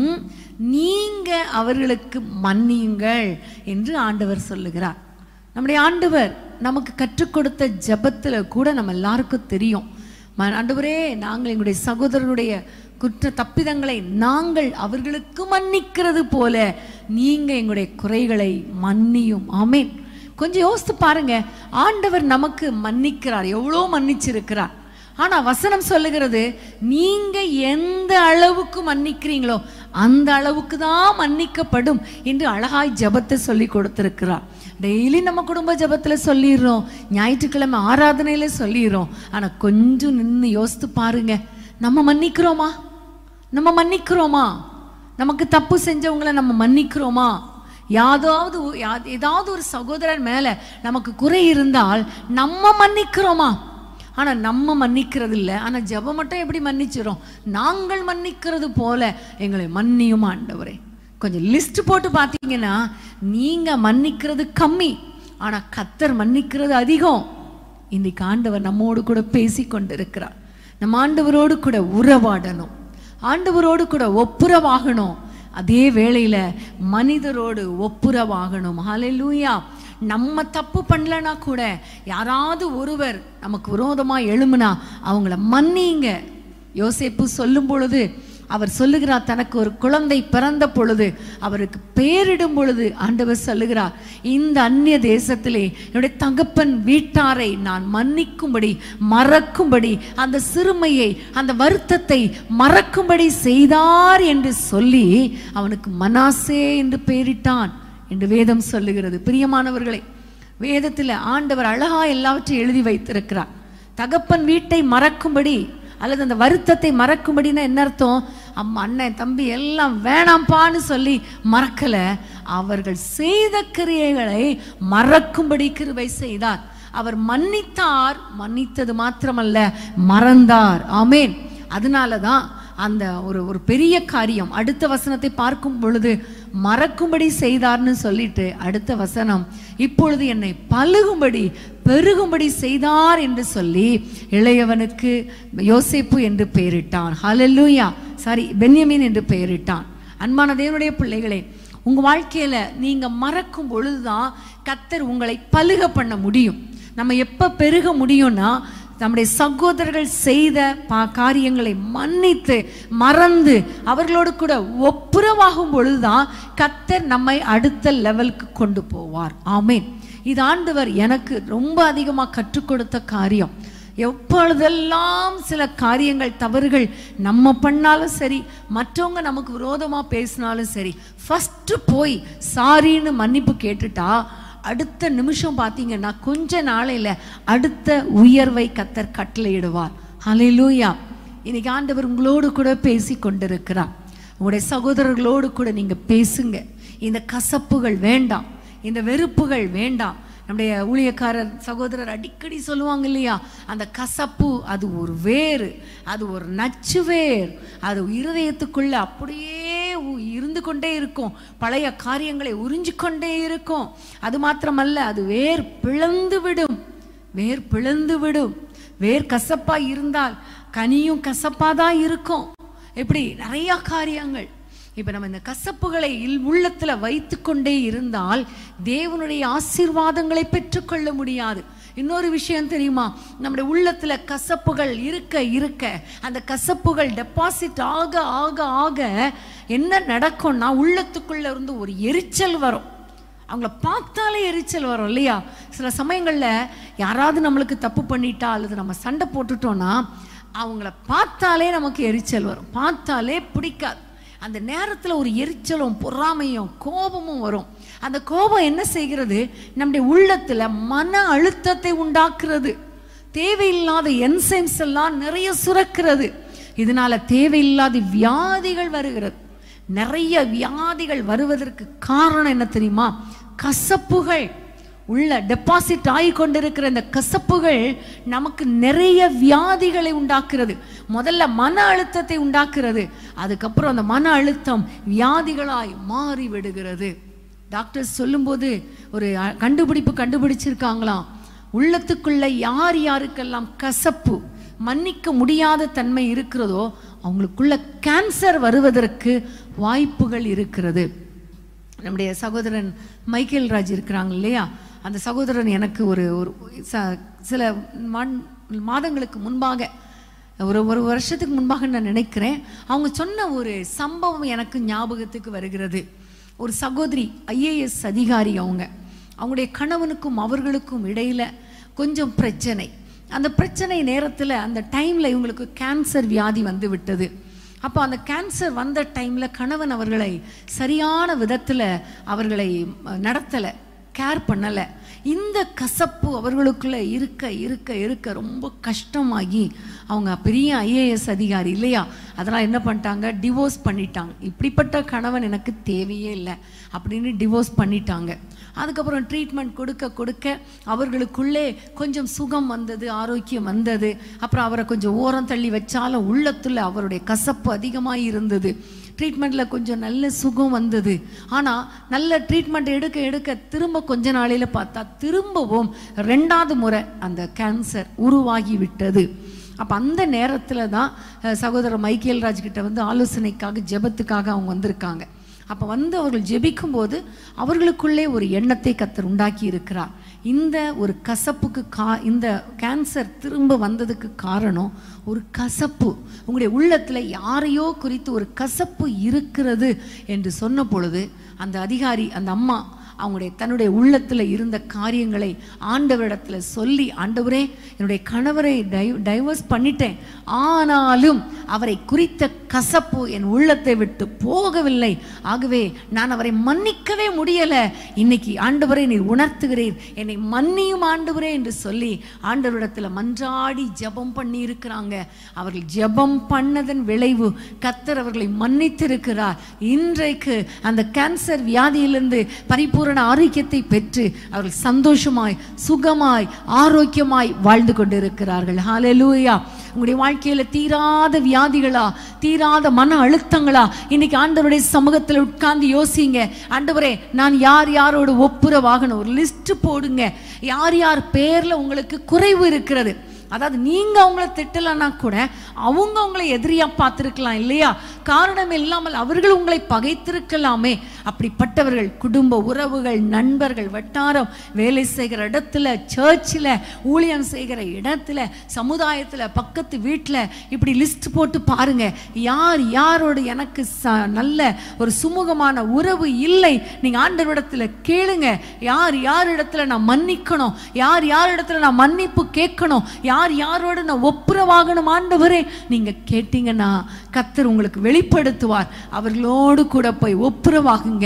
நீங்க அவர்களுக்கு மன்னியுங்கள் என்று ஆண்டவர் சொல்லுகிறார் நம்முடைய ஆண்டவர் நமக்கு கற்றுக் கொடுத்த ஜெபத்துல கூட நம்ம எல்லாருக்கும் தெரியும் ம- ஆண்டவரே நாங்கள் எங்களுடைய சகோதரருடைய குற்ற தப்பிதங்களை நாங்கள் அவர்களுக்கு மன்னிக்கிறது போல நீங்க எங்களுடைய குறைகளை மன்னியும் ஆமென் கொஞ்சம் யோசித்து பாருங்க ஆண்டவர் நமக்கு மன்னிக்கிறார் எவ்வளோ மன்னிச்சிருக்கிறார் ஆனா வசனம் சொல்லுகிறது நீங்க எந்த அளவுக்கு மன்னிக்கிறீங்களோ அந்த அளவுக்கு தான் மன்னிக்கப்படும் என்று அழகாய் ஜெபத்தை சொல்லி கொடுத்திருக்கிறார் டெய்லி நம்ம குடும்ப ஜெபத்துல சொல்லிடுறோம் ஞாயிற்றுக்கிழமை ஆராதனையில சொல்லிடுறோம் ஆனா கொஞ்சம் நின்று யோசித்து பாருங்க நம்ம மன்னிக்கிறோமா நம்ம மன்னிக்கிறோமா நமக்கு தப்பு செஞ்சவங்கள நம்ம மன்னிக்கிறோமா யாதாவது ஒ- யா- ஏதாவது ஒரு சகோதரர் மேல நமக்கு குறை இருந்தால் நம்ம மன்னிக்கிறோமா ஆனா நம்ம மன்னிக்கிறது இல்ல ஆனா ஜெபம் மட்டும் எப்படி மன்னிச்சிரும் நாங்கள் மன்னிக்கிறது போல எங்களை மன்னியும் ஆண்டவரே கொஞ்சம் லிஸ்ட் போட்டு பார்த்தீங்கன்னா நீங்க மன்னிக்கிறது கம்மி ஆனா கத்தர் மன்னிக்கிறது அதிகம் இன்னைக்கு ஆண்டவர் நம்மோடு கூட பேசி கொண்டிருக்கிறார் நம்ம ஆண்டவரோடு கூட உறவாடணும் ஆண்டவரோடு கூட ஒப்புரவாகணும் அதே வேளையில மனிதரோடு ஒப்புரவாகணும் ஹalleluya நம்ம தப்பு பண்ணலனா கூட யாராவது ஒருவர் நமக்கு விரோதமா எழும்புனா அவங்கள மன்னிங்க யோசேப்பு சொல்லும் பொழுது அவர் சொல்லுகிறார் தனக்கு ஒரு குழந்தை பிறந்த பொழுது அவருக்கு பேரிடும் பொழுது ஆண்டவர் சொல்லுகிறார் இந்த அந்நிய தேசத்திலே என்னுடைய தகப்பன் வீட்டாரை நான் மன்னிக்கும்படி மறக்கும்படி அந்த சிறுமையை அந்த வருத்தத்தை மறக்கும்படி செய்தார் என்று சொல்லி அவனுக்கு மனாசே என்று பெயரிட்டான் என்று வேதம் சொல்லுகிறது பிரியமானவர்களே வேதத்தில் ஆண்டவர் அழகா எல்லாவற்றையும் எழுதி வைத்திருக்கிறார் தகப்பன் வீட்டை மறக்கும்படி அல்லது அந்த வருத்தத்தை மறக்கும்படின்னா என்ன அர்த்தம் அம்மா அண்ணன் தம்பி எல்லாம் வேணாம்ப்பான்னு சொல்லி மறக்கல அவர்கள் செய்த கிரியைகளை மறக்கும்படி கிருபை செய்தார் அவர் மன்னித்தார் மன்னித்தது மாத்திரமல்ல மறந்தார் ஆமேன் அதனால தான் அந்த ஒரு ஒரு பெரிய காரியம் அடுத்த வசனத்தை பார்க்கும் பொழுது மறக்கும்படி செய்தார்னு சொல்லிட்டு அடுத்த வசனம் இப்பொழுது என்னை பழுகும்படி பெருகும்படி செய்தார் என்று சொல்லி இளையவனுக்கு யோசேப்பு என்று பெயரிட்டான் ஹalleluya சாரி பென்யமீன் என்று பெயரிட்டான் அன்பான தேவனுடைய பிள்ளைகளே உங்க வாழ்க்கையில நீங்க மறக்கும் பொழுதுதான் கத்தர் உங்களை பலுக பண்ண முடியும் நம்ம எப்ப பெருக முடியும்னா நம்முடைய சகோதரர்கள் செய்த பா காரியங்களை மன்னித்து மறந்து அவர்களோடு கூட ஒப்புரவாகும் பொழுதுதான் கத்தர் நம்மை அடுத்த லெவலுக்கு கொண்டு போவார் ஆமென் இது ஆண்டவர் எனக்கு ரொம்ப அதிகமாக கற்றுக் கொடுத்த காரியம் எப்பொழுதெல்லாம் சில காரியங்கள் தவறுகள் நம்ம பண்ணாலும் சரி மற்றவங்க நமக்கு விரோதமாக பேசினாலும் சரி ஃபஸ்ட்டு போய் சாரின்னு மன்னிப்பு கேட்டுட்டா அடுத்த நிமிஷம் பார்த்தீங்கன்னா கொஞ்ச நாளையில அடுத்த உயர்வை கத்தர் கட்டளையிடுவார் ஹalleluya இன்னைக்கு ஆண்டவர் உங்களோடு கூட பேசி கொண்டிருக்கிறார் உங்களுடைய சகோதரர்களோடு கூட நீங்க பேசுங்க இந்த கசப்புகள் வேண்டாம் இந்த வெறுப்புகள் வேண்டாம் நம்முடைய ஊழியக்காரர் சகோதரர் அடிக்கடி சொல்லுவாங்க இல்லையா அந்த கசப்பு அது ஒரு வேர் அது ஒரு நச்சு வேர் அது இருதயத்துக்குள்ள அப்படியே உ- இருந்து கொண்டே இருக்கும் பழைய காரியங்களை உறிஞ்சு கொண்டே இருக்கும் அது மாத்திரமல்ல அது வேர் பிளந்து விடும் வேர் பிளந்து விடும் வேர் கசப்பா இருந்தால் கனியும் கசப்பா தான் இருக்கும் இப்படி நிறைய காரியங்கள் இப்ப நம்ம இந்த கசப்புகளை இல் உள்ளத்துல வைத்துக்கொண்டே இருந்தால் தேவனுடைய ஆசீர்வாதங்களை பெற்றுக்கொள்ள முடியாது இன்னொரு விஷயம் தெரியுமா நம்முடைய உள்ளத்துல கசப்புகள் இருக்க இருக்க அந்த கசப்புகள் டெபாசிட் ஆக ஆக ஆக என்ன நடக்கும்னா உள்ளத்துக்குள்ள இருந்து ஒரு எரிச்சல் வரும் அவங்கள பார்த்தாலே எரிச்சல் வரும் இல்லையா சில சமயங்கள்ல யாராவது நம்மளுக்கு தப்பு பண்ணிட்டா அல்லது நம்ம சண்டை போட்டுட்டோம்னா அவங்கள பார்த்தாலே நமக்கு எரிச்சல் வரும் பார்த்தாலே பிடிக்காது அந்த நேரத்துல ஒரு எரிச்சலும் பொறாமையும் கோபமும் வரும் அந்த கோபம் என்ன செய்கிறது நம்முடைய உள்ளத்துல மன அழுத்தத்தை உண்டாக்குறது தேவையில்லாத என்சைம்ஸ் எல்லாம் நிறைய சுரக்கிறது இதனால தேவையில்லாத வியாதிகள் வருகிறது நிறைய வியாதிகள் வருவதற்கு காரணம் என்ன தெரியுமா கசப்புகள் உள்ள டெபாசிட் ஆகி கொண்டிருக்கிற இந்த கசப்புகள் நமக்கு நிறைய வியாதிகளை உண்டாக்குறது முதல்ல மன அழுத்தத்தை உண்டாக்குறது அதுக்கப்புறம் அந்த மன அழுத்தம் வியாதிகளாய் மாறி விடுகிறது டாக்டர் சொல்லும்போது ஒரு அ- கண்டுபிடிப்பு கண்டுபிடிச்சிருக்காங்களாம் உள்ளத்துக்குள்ள யார் யாருக்கெல்லாம் கசப்பு மன்னிக்க முடியாத தன்மை இருக்கிறதோ அவங்களுக்குள்ள கேன்சர் வருவதற்கு வாய்ப்புகள் இருக்கிறது நம்முடைய சகோதரன் மைக்கேல் ராஜ் இருக்கிறாங்க இல்லையா அந்த சகோதரன் எனக்கு ஒரு ஒரு ச- சில மான்- மாதங்களுக்கு முன்பாக ஒரு ஒரு வருஷத்துக்கு முன்பாக நான் நினைக்கிறேன் அவங்க சொன்ன ஒரு சம்பவம் எனக்கு ஞாபகத்துக்கு வருகிறது ஒரு சகோதரி ஐஏஎஸ் அதிகாரி அவங்க அவங்களுடைய கணவனுக்கும் அவர்களுக்கும் இடையில கொஞ்சம் பிரச்சனை அந்த பிரச்சனை நேரத்தில் அந்த டைமில் இவங்களுக்கு கேன்சர் வியாதி வந்து விட்டது அப்போ அந்த கேன்சர் வந்த டைமில் கணவன் அவர்களை சரியான விதத்தில் அவர்களை நடத்தலை கேர் பண்ணலை இந்த கசப்பு அவர்களுக்குள்ள இருக்க இருக்க இருக்க ரொம்ப கஷ்டமாகி அவங்க பெரிய ஐஏஎஸ் அதிகாரி இல்லையா அதெல்லாம் என்ன பண்ணிட்டாங்க டிவோர்ஸ் பண்ணிட்டாங்க இப்படிப்பட்ட கணவன் எனக்கு தேவையே இல்லை அப்படின்னு டிவோர்ஸ் பண்ணிட்டாங்க அதுக்கப்புறம் ட்ரீட்மெண்ட் கொடுக்க கொடுக்க அவர்களுக்குள்ளே கொஞ்சம் சுகம் வந்தது ஆரோக்கியம் வந்தது அப்புறம் அவரை கொஞ்சம் ஓரம் தள்ளி வச்சாலும் உள்ளத்துல அவருடைய கசப்பு அதிகமாக இருந்தது ட்ரீட்மெண்ட்டில் கொஞ்சம் நல்ல சுகம் வந்தது ஆனால் நல்ல ட்ரீட்மெண்ட் எடுக்க எடுக்க திரும்ப கொஞ்ச நாளையில் பார்த்தா திரும்பவும் ரெண்டாவது முறை அந்த கேன்சர் உருவாகி விட்டது அப்போ அந்த நேரத்தில் தான் அஹ், சகோதரர் மைக்கேல் ராஜ் கிட்ட வந்து ஆலோசனைக்காக ஜெபத்துக்காக அவங்க வந்திருக்காங்க அப்போ வந்து அவர்கள் ஜெபிக்கும்போது அவர்களுக்குள்ளே ஒரு எண்ணத்தை கத்தர் உண்டாக்கி இருக்கிறார் இந்த ஒரு கசப்புக்கு கா இந்த கேன்சர் திரும்ப வந்ததுக்கு காரணம் ஒரு கசப்பு உங்களுடைய உள்ளத்தில் யாரையோ குறித்து ஒரு கசப்பு இருக்கிறது என்று சொன்ன பொழுது அந்த அதிகாரி அந்த அம்மா அவங்களுடைய தன்னுடைய உள்ளத்தில் இருந்த காரியங்களை ஆண்டவரிடத்தில் சொல்லி ஆண்டவரே என்னுடைய கணவரை டை டைவர்ஸ் பண்ணிட்டேன் ஆனாலும் அவரை குறித்த கசப்பு என் உள்ளத்தை விட்டு போகவில்லை ஆகவே நான் அவரை மன்னிக்கவே முடியல இன்னைக்கு ஆண்டவரை நீர் உணர்த்துகிறீர் என்னை மன்னியும் ஆண்டவரே என்று சொல்லி ஆண்டவரிடத்தில் மன்றாடி ஜெபம் பண்ணி இருக்கிறாங்க அவர்கள் ஜெபம் பண்ணதன் விளைவு கத்தர் அவர்களை மன்னித்திருக்கிறார் இன்றைக்கு அந்த கேன்சர் வியாதியிலிருந்து பரிபூரண ஆரோக்கியத்தை பெற்று அவர்கள் சந்தோஷமாய் சுகமாய் ஆரோக்கியமாய் வாழ்ந்து கொண்டிருக்கிறார்கள் ஹalleluya உங்களுடைய வாழ்க்கையில தீராத வியாதிகளா தீராத மன அழுத்தங்களா இன்னைக்கு ஆண்டவருடைய சமூகத்தில் உட்கார்ந்து யோசிங்க ஆண்டவரே நான் யார் யாரோட ஒப்புரவாகணும் ஒரு லிஸ்ட் போடுங்க யார் யார் பேர்ல உங்களுக்கு குறைவு இருக்கிறது அதாவது நீங்க அவங்கள திட்டலன்னா கூட அவங்க உங்களை எதிரியா பார்த்திருக்கலாம் இல்லையா காரணம் இல்லாமல் அவர்கள் உங்களை பகைத்திருக்கலாமே அப்படிப்பட்டவர்கள் குடும்ப உறவுகள் நண்பர்கள் வட்டாரம் வேலை செய்கிற இடத்துல சர்ச்சில் ஊழியம் செய்கிற இடத்துல சமுதாயத்துல பக்கத்து வீட்டில் இப்படி லிஸ்ட் போட்டு பாருங்க யார் யாரோடு எனக்கு ச- நல்ல ஒரு சுமூகமான உறவு இல்லை நீங்க ஆண்டவரிடத்துல கேளுங்க யார் யார் இடத்துல நான் மன்னிக்கணும் யார் யார் இடத்துல நான் மன்னிப்பு கேட்கணும் யார் யாரோட நான் ஒப்புரவாகணும் ஆண்டவரே நீங்க கேட்டீங்கன்னா கத்தர் உங்களுக்கு வெளிப்படுத்துவார் அவர்களோடு கூட போய் ஒப்புரவாகுங்க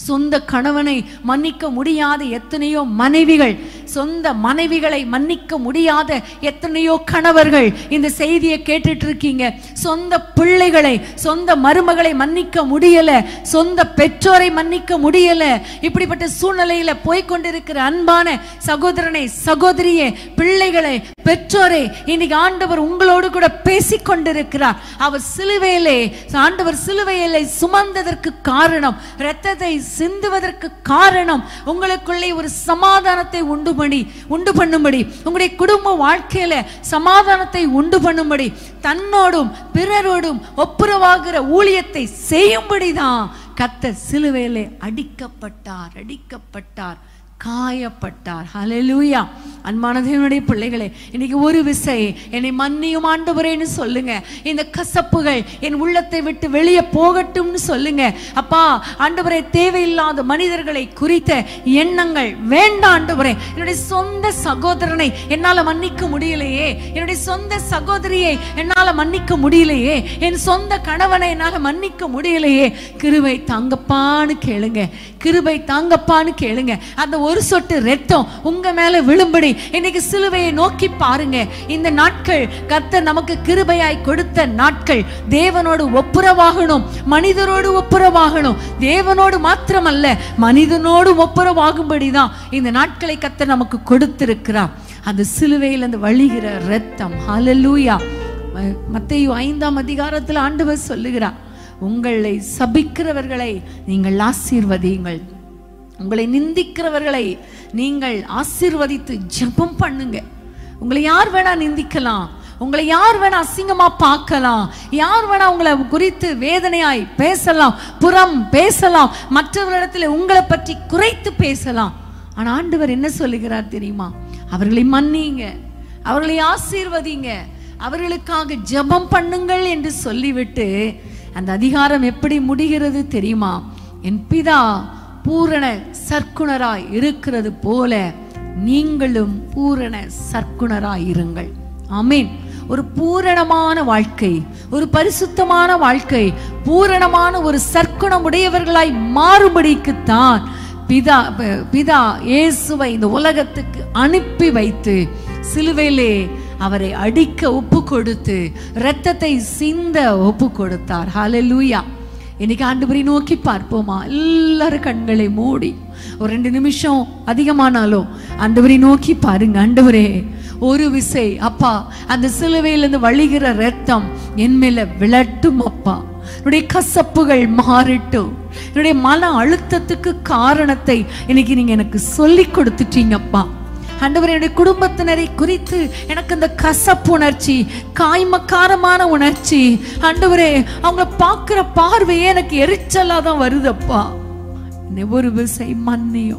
சொந்த கணவனை மன்னிக்க முடியாத எத்தனையோ மனைவிகள் சொந்த மனைவிகளை மன்னிக்க முடியாத எத்தனையோ கணவர்கள் இந்த செய்தியை கேட்டுட்டு இருக்கீங்க சொந்த பிள்ளைகளை சொந்த மருமகளை மன்னிக்க முடியல சொந்த பெற்றோரை மன்னிக்க முடியல இப்படிப்பட்ட சூழ்நிலையில போய்க்கொண்டிருக்கிற அன்பான சகோதரனை சகோதரியே பிள்ளைகளை பெற்றோரை இன்னைக்கு ஆண்டவர் உங்களோடு கூட பேசிக் கொண்டிருக்கிறார் அவர் சிலுவையிலே ஆண்டவர் சிலுவையிலே சுமந்ததற்கு காரணம் இரத்தத்தை சிந்துவதற்கு காரணம் உங்களுக்குள்ளே ஒரு சமாதானத்தை உண்டு பண்ணி உண்டு பண்ணும்படி உங்களுடைய குடும்ப வாழ்க்கையில சமாதானத்தை உண்டு பண்ணும்படி தன்னோடும் பிறரோடும் ஒப்புரவாகிற ஊழியத்தை செய்யும்படிதான் கர்த்தர் சிலுவையிலே அடிக்கப்பட்டார் அடிக்கப்பட்டார் காயப்பட்டார் ஹalleluya அன்பான தேவனுடைய பிள்ளைகளே இன்னைக்கு ஒரு விசை என்னை மன்னியும் ஆண்டவரேன்னு சொல்லுங்க இந்த கசப்புகள் என் உள்ளத்தை விட்டு வெளியே போகட்டும்னு சொல்லுங்க அப்பா ஆண்டவரே தேவையில்லாத மனிதர்களை குறித்த எண்ணங்கள் வேண்டாம் ஆண்டவரே என்னுடைய சொந்த சகோதரனை என்னால மன்னிக்க முடியலையே என்னுடைய சொந்த சகோதரியை என்னால மன்னிக்க முடியலையே என் சொந்த கணவனை என்னால மன்னிக்க முடியலையே கிருபை தாங்கப்பான்னு கேளுங்க கிருபை தாங்கப்பான்னு கேளுங்க அந்த ஒரு சொட்டு ரத்தம் உங்க மேல விழும்படி இன்னைக்கு சிலுவையை நோக்கி பாருங்க இந்த நாட்கள் கர்த்தர் நமக்கு கிருபையாய் கொடுத்த நாட்கள் தேவனோடு ஒப்புரவாகணும் மனிதரோடு ஒப்புரவாகணும் தேவனோடு மாத்திரமல்ல மனிதனோடு ஒப்புரவாகும்படிதான் இந்த நாட்களை கர்த்தர் நமக்கு கொடுத்திருக்கிறார் அந்த சிலுவையில் அந்த வழிகிற ரத்தம் ஹalleluya மத்தேயு ஐந்தாம் அதிகாரத்தில் ஆண்டவர் சொல்லுகிறார் உங்களை சபிக்கிறவர்களை நீங்கள் ஆசீர்வதியுங்கள் உங்களை நிந்திக்கிறவர்களை நீங்கள் ஆசீர்வதித்து ஜெபம் பண்ணுங்க உங்களை யார் வேணா நிந்திக்கலாம் உங்களை யார் வேணா அசிங்கமா பார்க்கலாம் யார் வேணா உங்களை குறித்து வேதனையாய் பேசலாம் புறம் பேசலாம் மற்றவர்களிடத்தில் உங்களை பற்றி குறைத்து பேசலாம் ஆனா ஆண்டவர் என்ன சொல்லுகிறார் தெரியுமா அவர்களை மன்னிங்க அவர்களை ஆசீர்வதிங்க அவர்களுக்காக ஜெபம் பண்ணுங்கள் என்று சொல்லிவிட்டு அந்த அதிகாரம் எப்படி முடிகிறது தெரியுமா என் பிதா பூரண சர்க்குணராய் இருக்கிறது போல நீங்களும் பூரண சர்க்குணராய் இருங்கள் ஆமென் ஒரு பூரணமான வாழ்க்கை ஒரு பரிசுத்தமான வாழ்க்கை பூரணமான ஒரு சர்க்குணம் உடையவர்களாய் மாறுபடிக்குத்தான் பிதா ப- பிதா இயேசுவை இந்த உலகத்துக்கு அனுப்பி வைத்து சிலுவையிலே அவரை அடிக்க ஒப்பு கொடுத்து இரத்தத்தை சிந்த ஒப்பு கொடுத்தார் ஹalleluya இன்னைக்கு ஆண்டவரை நோக்கி பார்ப்போமா எல்லாரும் கண்களை மூடி ஒரு ரெண்டு நிமிஷம் அதிகமானாலும் ஆண்டவரை நோக்கி பாருங்க ஆண்டவரே ஒரு விசை அப்பா அந்த சிலுவையிலிருந்து வழிகிற ரத்தம் என் மேல விழட்டும் அப்பா என்னுடைய கசப்புகள் மாறட்டும் என்னுடைய மன அழுத்தத்துக்கு காரணத்தை இன்னைக்கு நீங்க எனக்கு சொல்லி கொடுத்துட்டீங்கப்பா ஆண்டவரே என்னுடைய குடும்பத்தினரை குறித்து எனக்கு அந்த கசப்பு உணர்ச்சி காய்மக்காரமான உணர்ச்சி ஆண்டவரே அவங்கள பார்க்குற பார்வையே எனக்கு எரிச்சலா தான் வருதப்பா என்னை ஒரு விசை மன்னியும்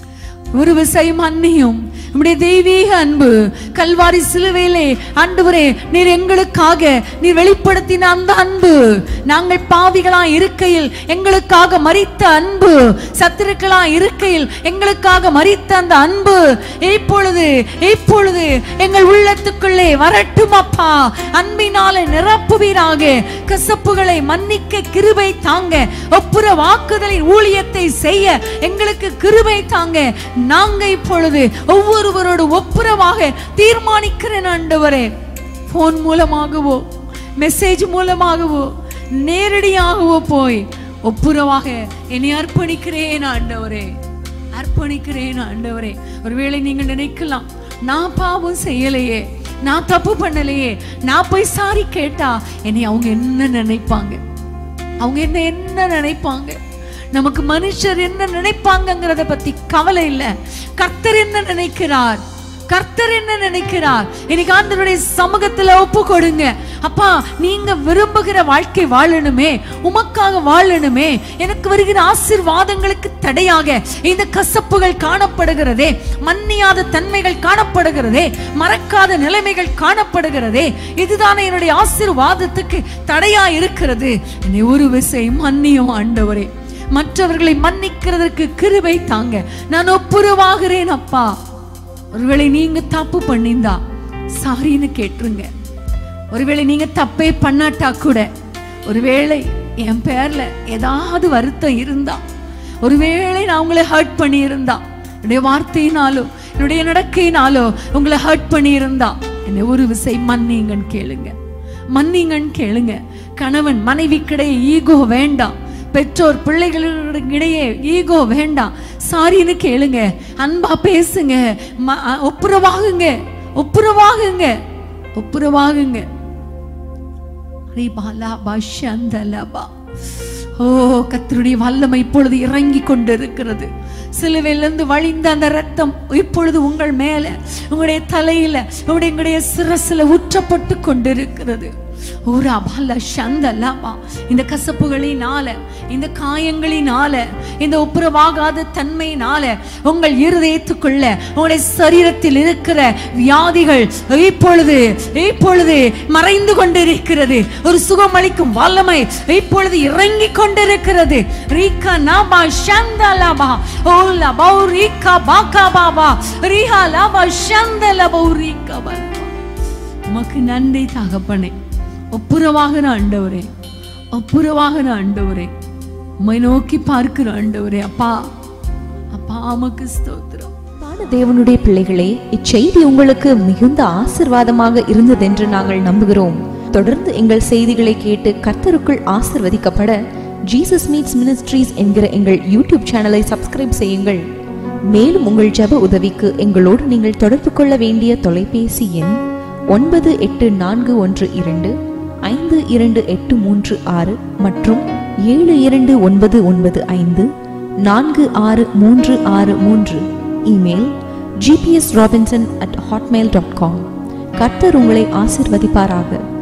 ஒரு விசை மன்னியும் உம்முடைய தெய்வீக அன்பு கல்வாரி சிலுவையிலே ஆண்டவரே நீர் எங்களுக்காக நீர் வெளிப்படுத்தின அந்த அன்பு நாங்கள் பாவிகளா இருக்கையில் எங்களுக்காக மரித்த அன்பு சத்துருக்களா இருக்கையில் எங்களுக்காக மரித்த அந்த அன்பு இப்பொழுது இப்பொழுது எங்கள் உள்ளத்துக்குள்ளே வரட்டும் அப்பா அன்பினாலே நிரப்புவீராக கசப்புகளை மன்னிக்க கிருபை தாங்க ஒப்புர வாக்குதலின் ஊழியத்தை செய்ய எங்களுக்கு கிருபை தாங்க நாங்க இப்பொழுது ஒவ்வொருவரோடு ஒப்புரவாக தீர்மானிக்கிறேன் ஆண்டவரே போன் மூலமாகவோ மெசேஜ் மூலமாகவோ நேரடியாகவோ போய் ஒப்புரவாக என்னை அர்ப்பணிக்கிறேன் ஆண்டவரே அர்ப்பணிக்கிறேன் ஆண்டவரே ஒருவேளை நீங்க நினைக்கலாம் நான் பாவம் செய்யலையே நான் தப்பு பண்ணலையே நான் போய் சாரி கேட்டா என்னை அவங்க என்ன நினைப்பாங்க அவங்க என்ன என்ன நினைப்பாங்க நமக்கு மனுஷர் என்ன நினைப்பாங்கங்கிறத பத்தி கவலை இல்ல கர்த்தர் என்ன நினைக்கிறார் கர்த்தர் என்ன நினைக்கிறார் இன்னைக்கு ஆண்டவருடைய சமூகத்துல ஒப்பு கொடுங்க அப்பா நீங்க விரும்புகிற வாழ்க்கை வாழணுமே உமக்காக வாழணுமே எனக்கு வருகிற ஆசீர்வாதங்களுக்கு தடையாக இந்த கசப்புகள் காணப்படுகிறதே மன்னியாத தன்மைகள் காணப்படுகிறதே மறக்காத நிலைமைகள் காணப்படுகிறதே இதுதானே என்னுடைய ஆசீர்வாதத்துக்கு தடையா இருக்கிறது என்னை ஒரு விசை மன்னியும் ஆண்டவரே மற்றவர்களை மன்னிக்கிறதற்கு கிருபை தாங்க நான் ஒப்புரவாகிறேன் அப்பா ஒருவேளை நீங்க தப்பு பண்ணிந்தா சாரின்னு கேட்டுருங்க ஒருவேளை நீங்க தப்பே பண்ணாட்டா கூட ஒருவேளை என் பேர்ல ஏதாவது வருத்தம் இருந்தா ஒருவேளை நான் உங்களை ஹர்ட் பண்ணி இருந்தா என்னுடைய வார்த்தையினாலோ என்னுடைய நடக்கையினாலோ உங்களை ஹர்ட் பண்ணி இருந்தா என்னை ஒரு விசை மன்னிங்கன்னு கேளுங்க மன்னிங்கன்னு கேளுங்க கணவன் மனைவிக்கிடையே ஈகோ வேண்டாம் பெற்றோர் பிள்ளைகளிடையே ஈகோ வேண்டாம் சாரின்னு கேளுங்க அன்பா பேசுங்க ம- அ- ஒப்புரவாகுங்க ஒப்புரவாகுங்க ஒப்புரவாகுங்க ரிபாலா பஷந்தலபா. ஓ கத்தருடைய வல்லமை இப்பொழுது இறங்கி கொண்டிருக்கிறது சிலுவையிலிருந்து வழிந்த அந்த ரத்தம் இப்பொழுது உங்கள் மேல உங்களுடைய தலையில உங்களுடைய உங்களுடைய சிரசுல ஊற்றப்பட்டு கொண்டிருக்கிறது ஊரா பல சந்தலபா இந்த கசப்புகளினால இந்த காயங்களினால இந்த ஒப்புரவாகாத தன்மையினால உங்கள் இருதயத்துக்குள்ள உங்களுடைய சரீரத்தில் இருக்கிற வியாதிகள் இப்பொழுது இப்பொழுது மறைந்து கொண்டிருக்கிறது ஒரு சுகமளிக்கும் வல்லமை இப்பொழுது இறங்கி கொண்டிருக்கிறது ரீகா நாபா சந்தலபா ஓலா பௌரிகா பாகா பாபா ரீஹா லாபா சந்தலபா ரீகா பலபா உமக்கு நன்றி தகப்பனே ஒப்புரவாகிற ஆண்டவரே ஒப்புரவாகிற ஆண்டவரே உம்மை நோக்கி பார்க்கிற ஆண்டவரே அப்பா அப்பா உமக்கு ஸ்தோத்திரம் அன்பான தேவனுடைய பிள்ளைகளே இச்செய்தி உங்களுக்கு மிகுந்த ஆசிர்வாதமாக இருந்ததென்று நாங்கள் நம்புகிறோம் தொடர்ந்து எங்கள் செய்திகளை கேட்டு கர்த்தருக்குள் ஆசிர்வதிக்கப்பட ஜீசஸ் மீட்ஸ் மினிஸ்ட்ரீஸ் என்கிற எங்கள் யூடியூப் சேனலை சப்ஸ்கிரைப் செய்யுங்கள் மேலும் உங்கள் ஜெப உதவிக்கு எங்களோடு நீங்கள் தொடர்பு கொள்ள வேண்டிய தொலைபேசி எண் ஒன்பது எட்டு நான்கு ஒன்று இரண்டு ஐந்து இரண்டு எட்டு மூன்று ஆறு மற்றும் ஏழு இரண்டு ஒன்பது ஒன்பது ஐந்து நான்கு ஆறு மூன்று ஆறு மூன்று email GPS Robinson at Hotmail dot com கர்த்தர் உங்களை ஆசிர்வதிப்பாராக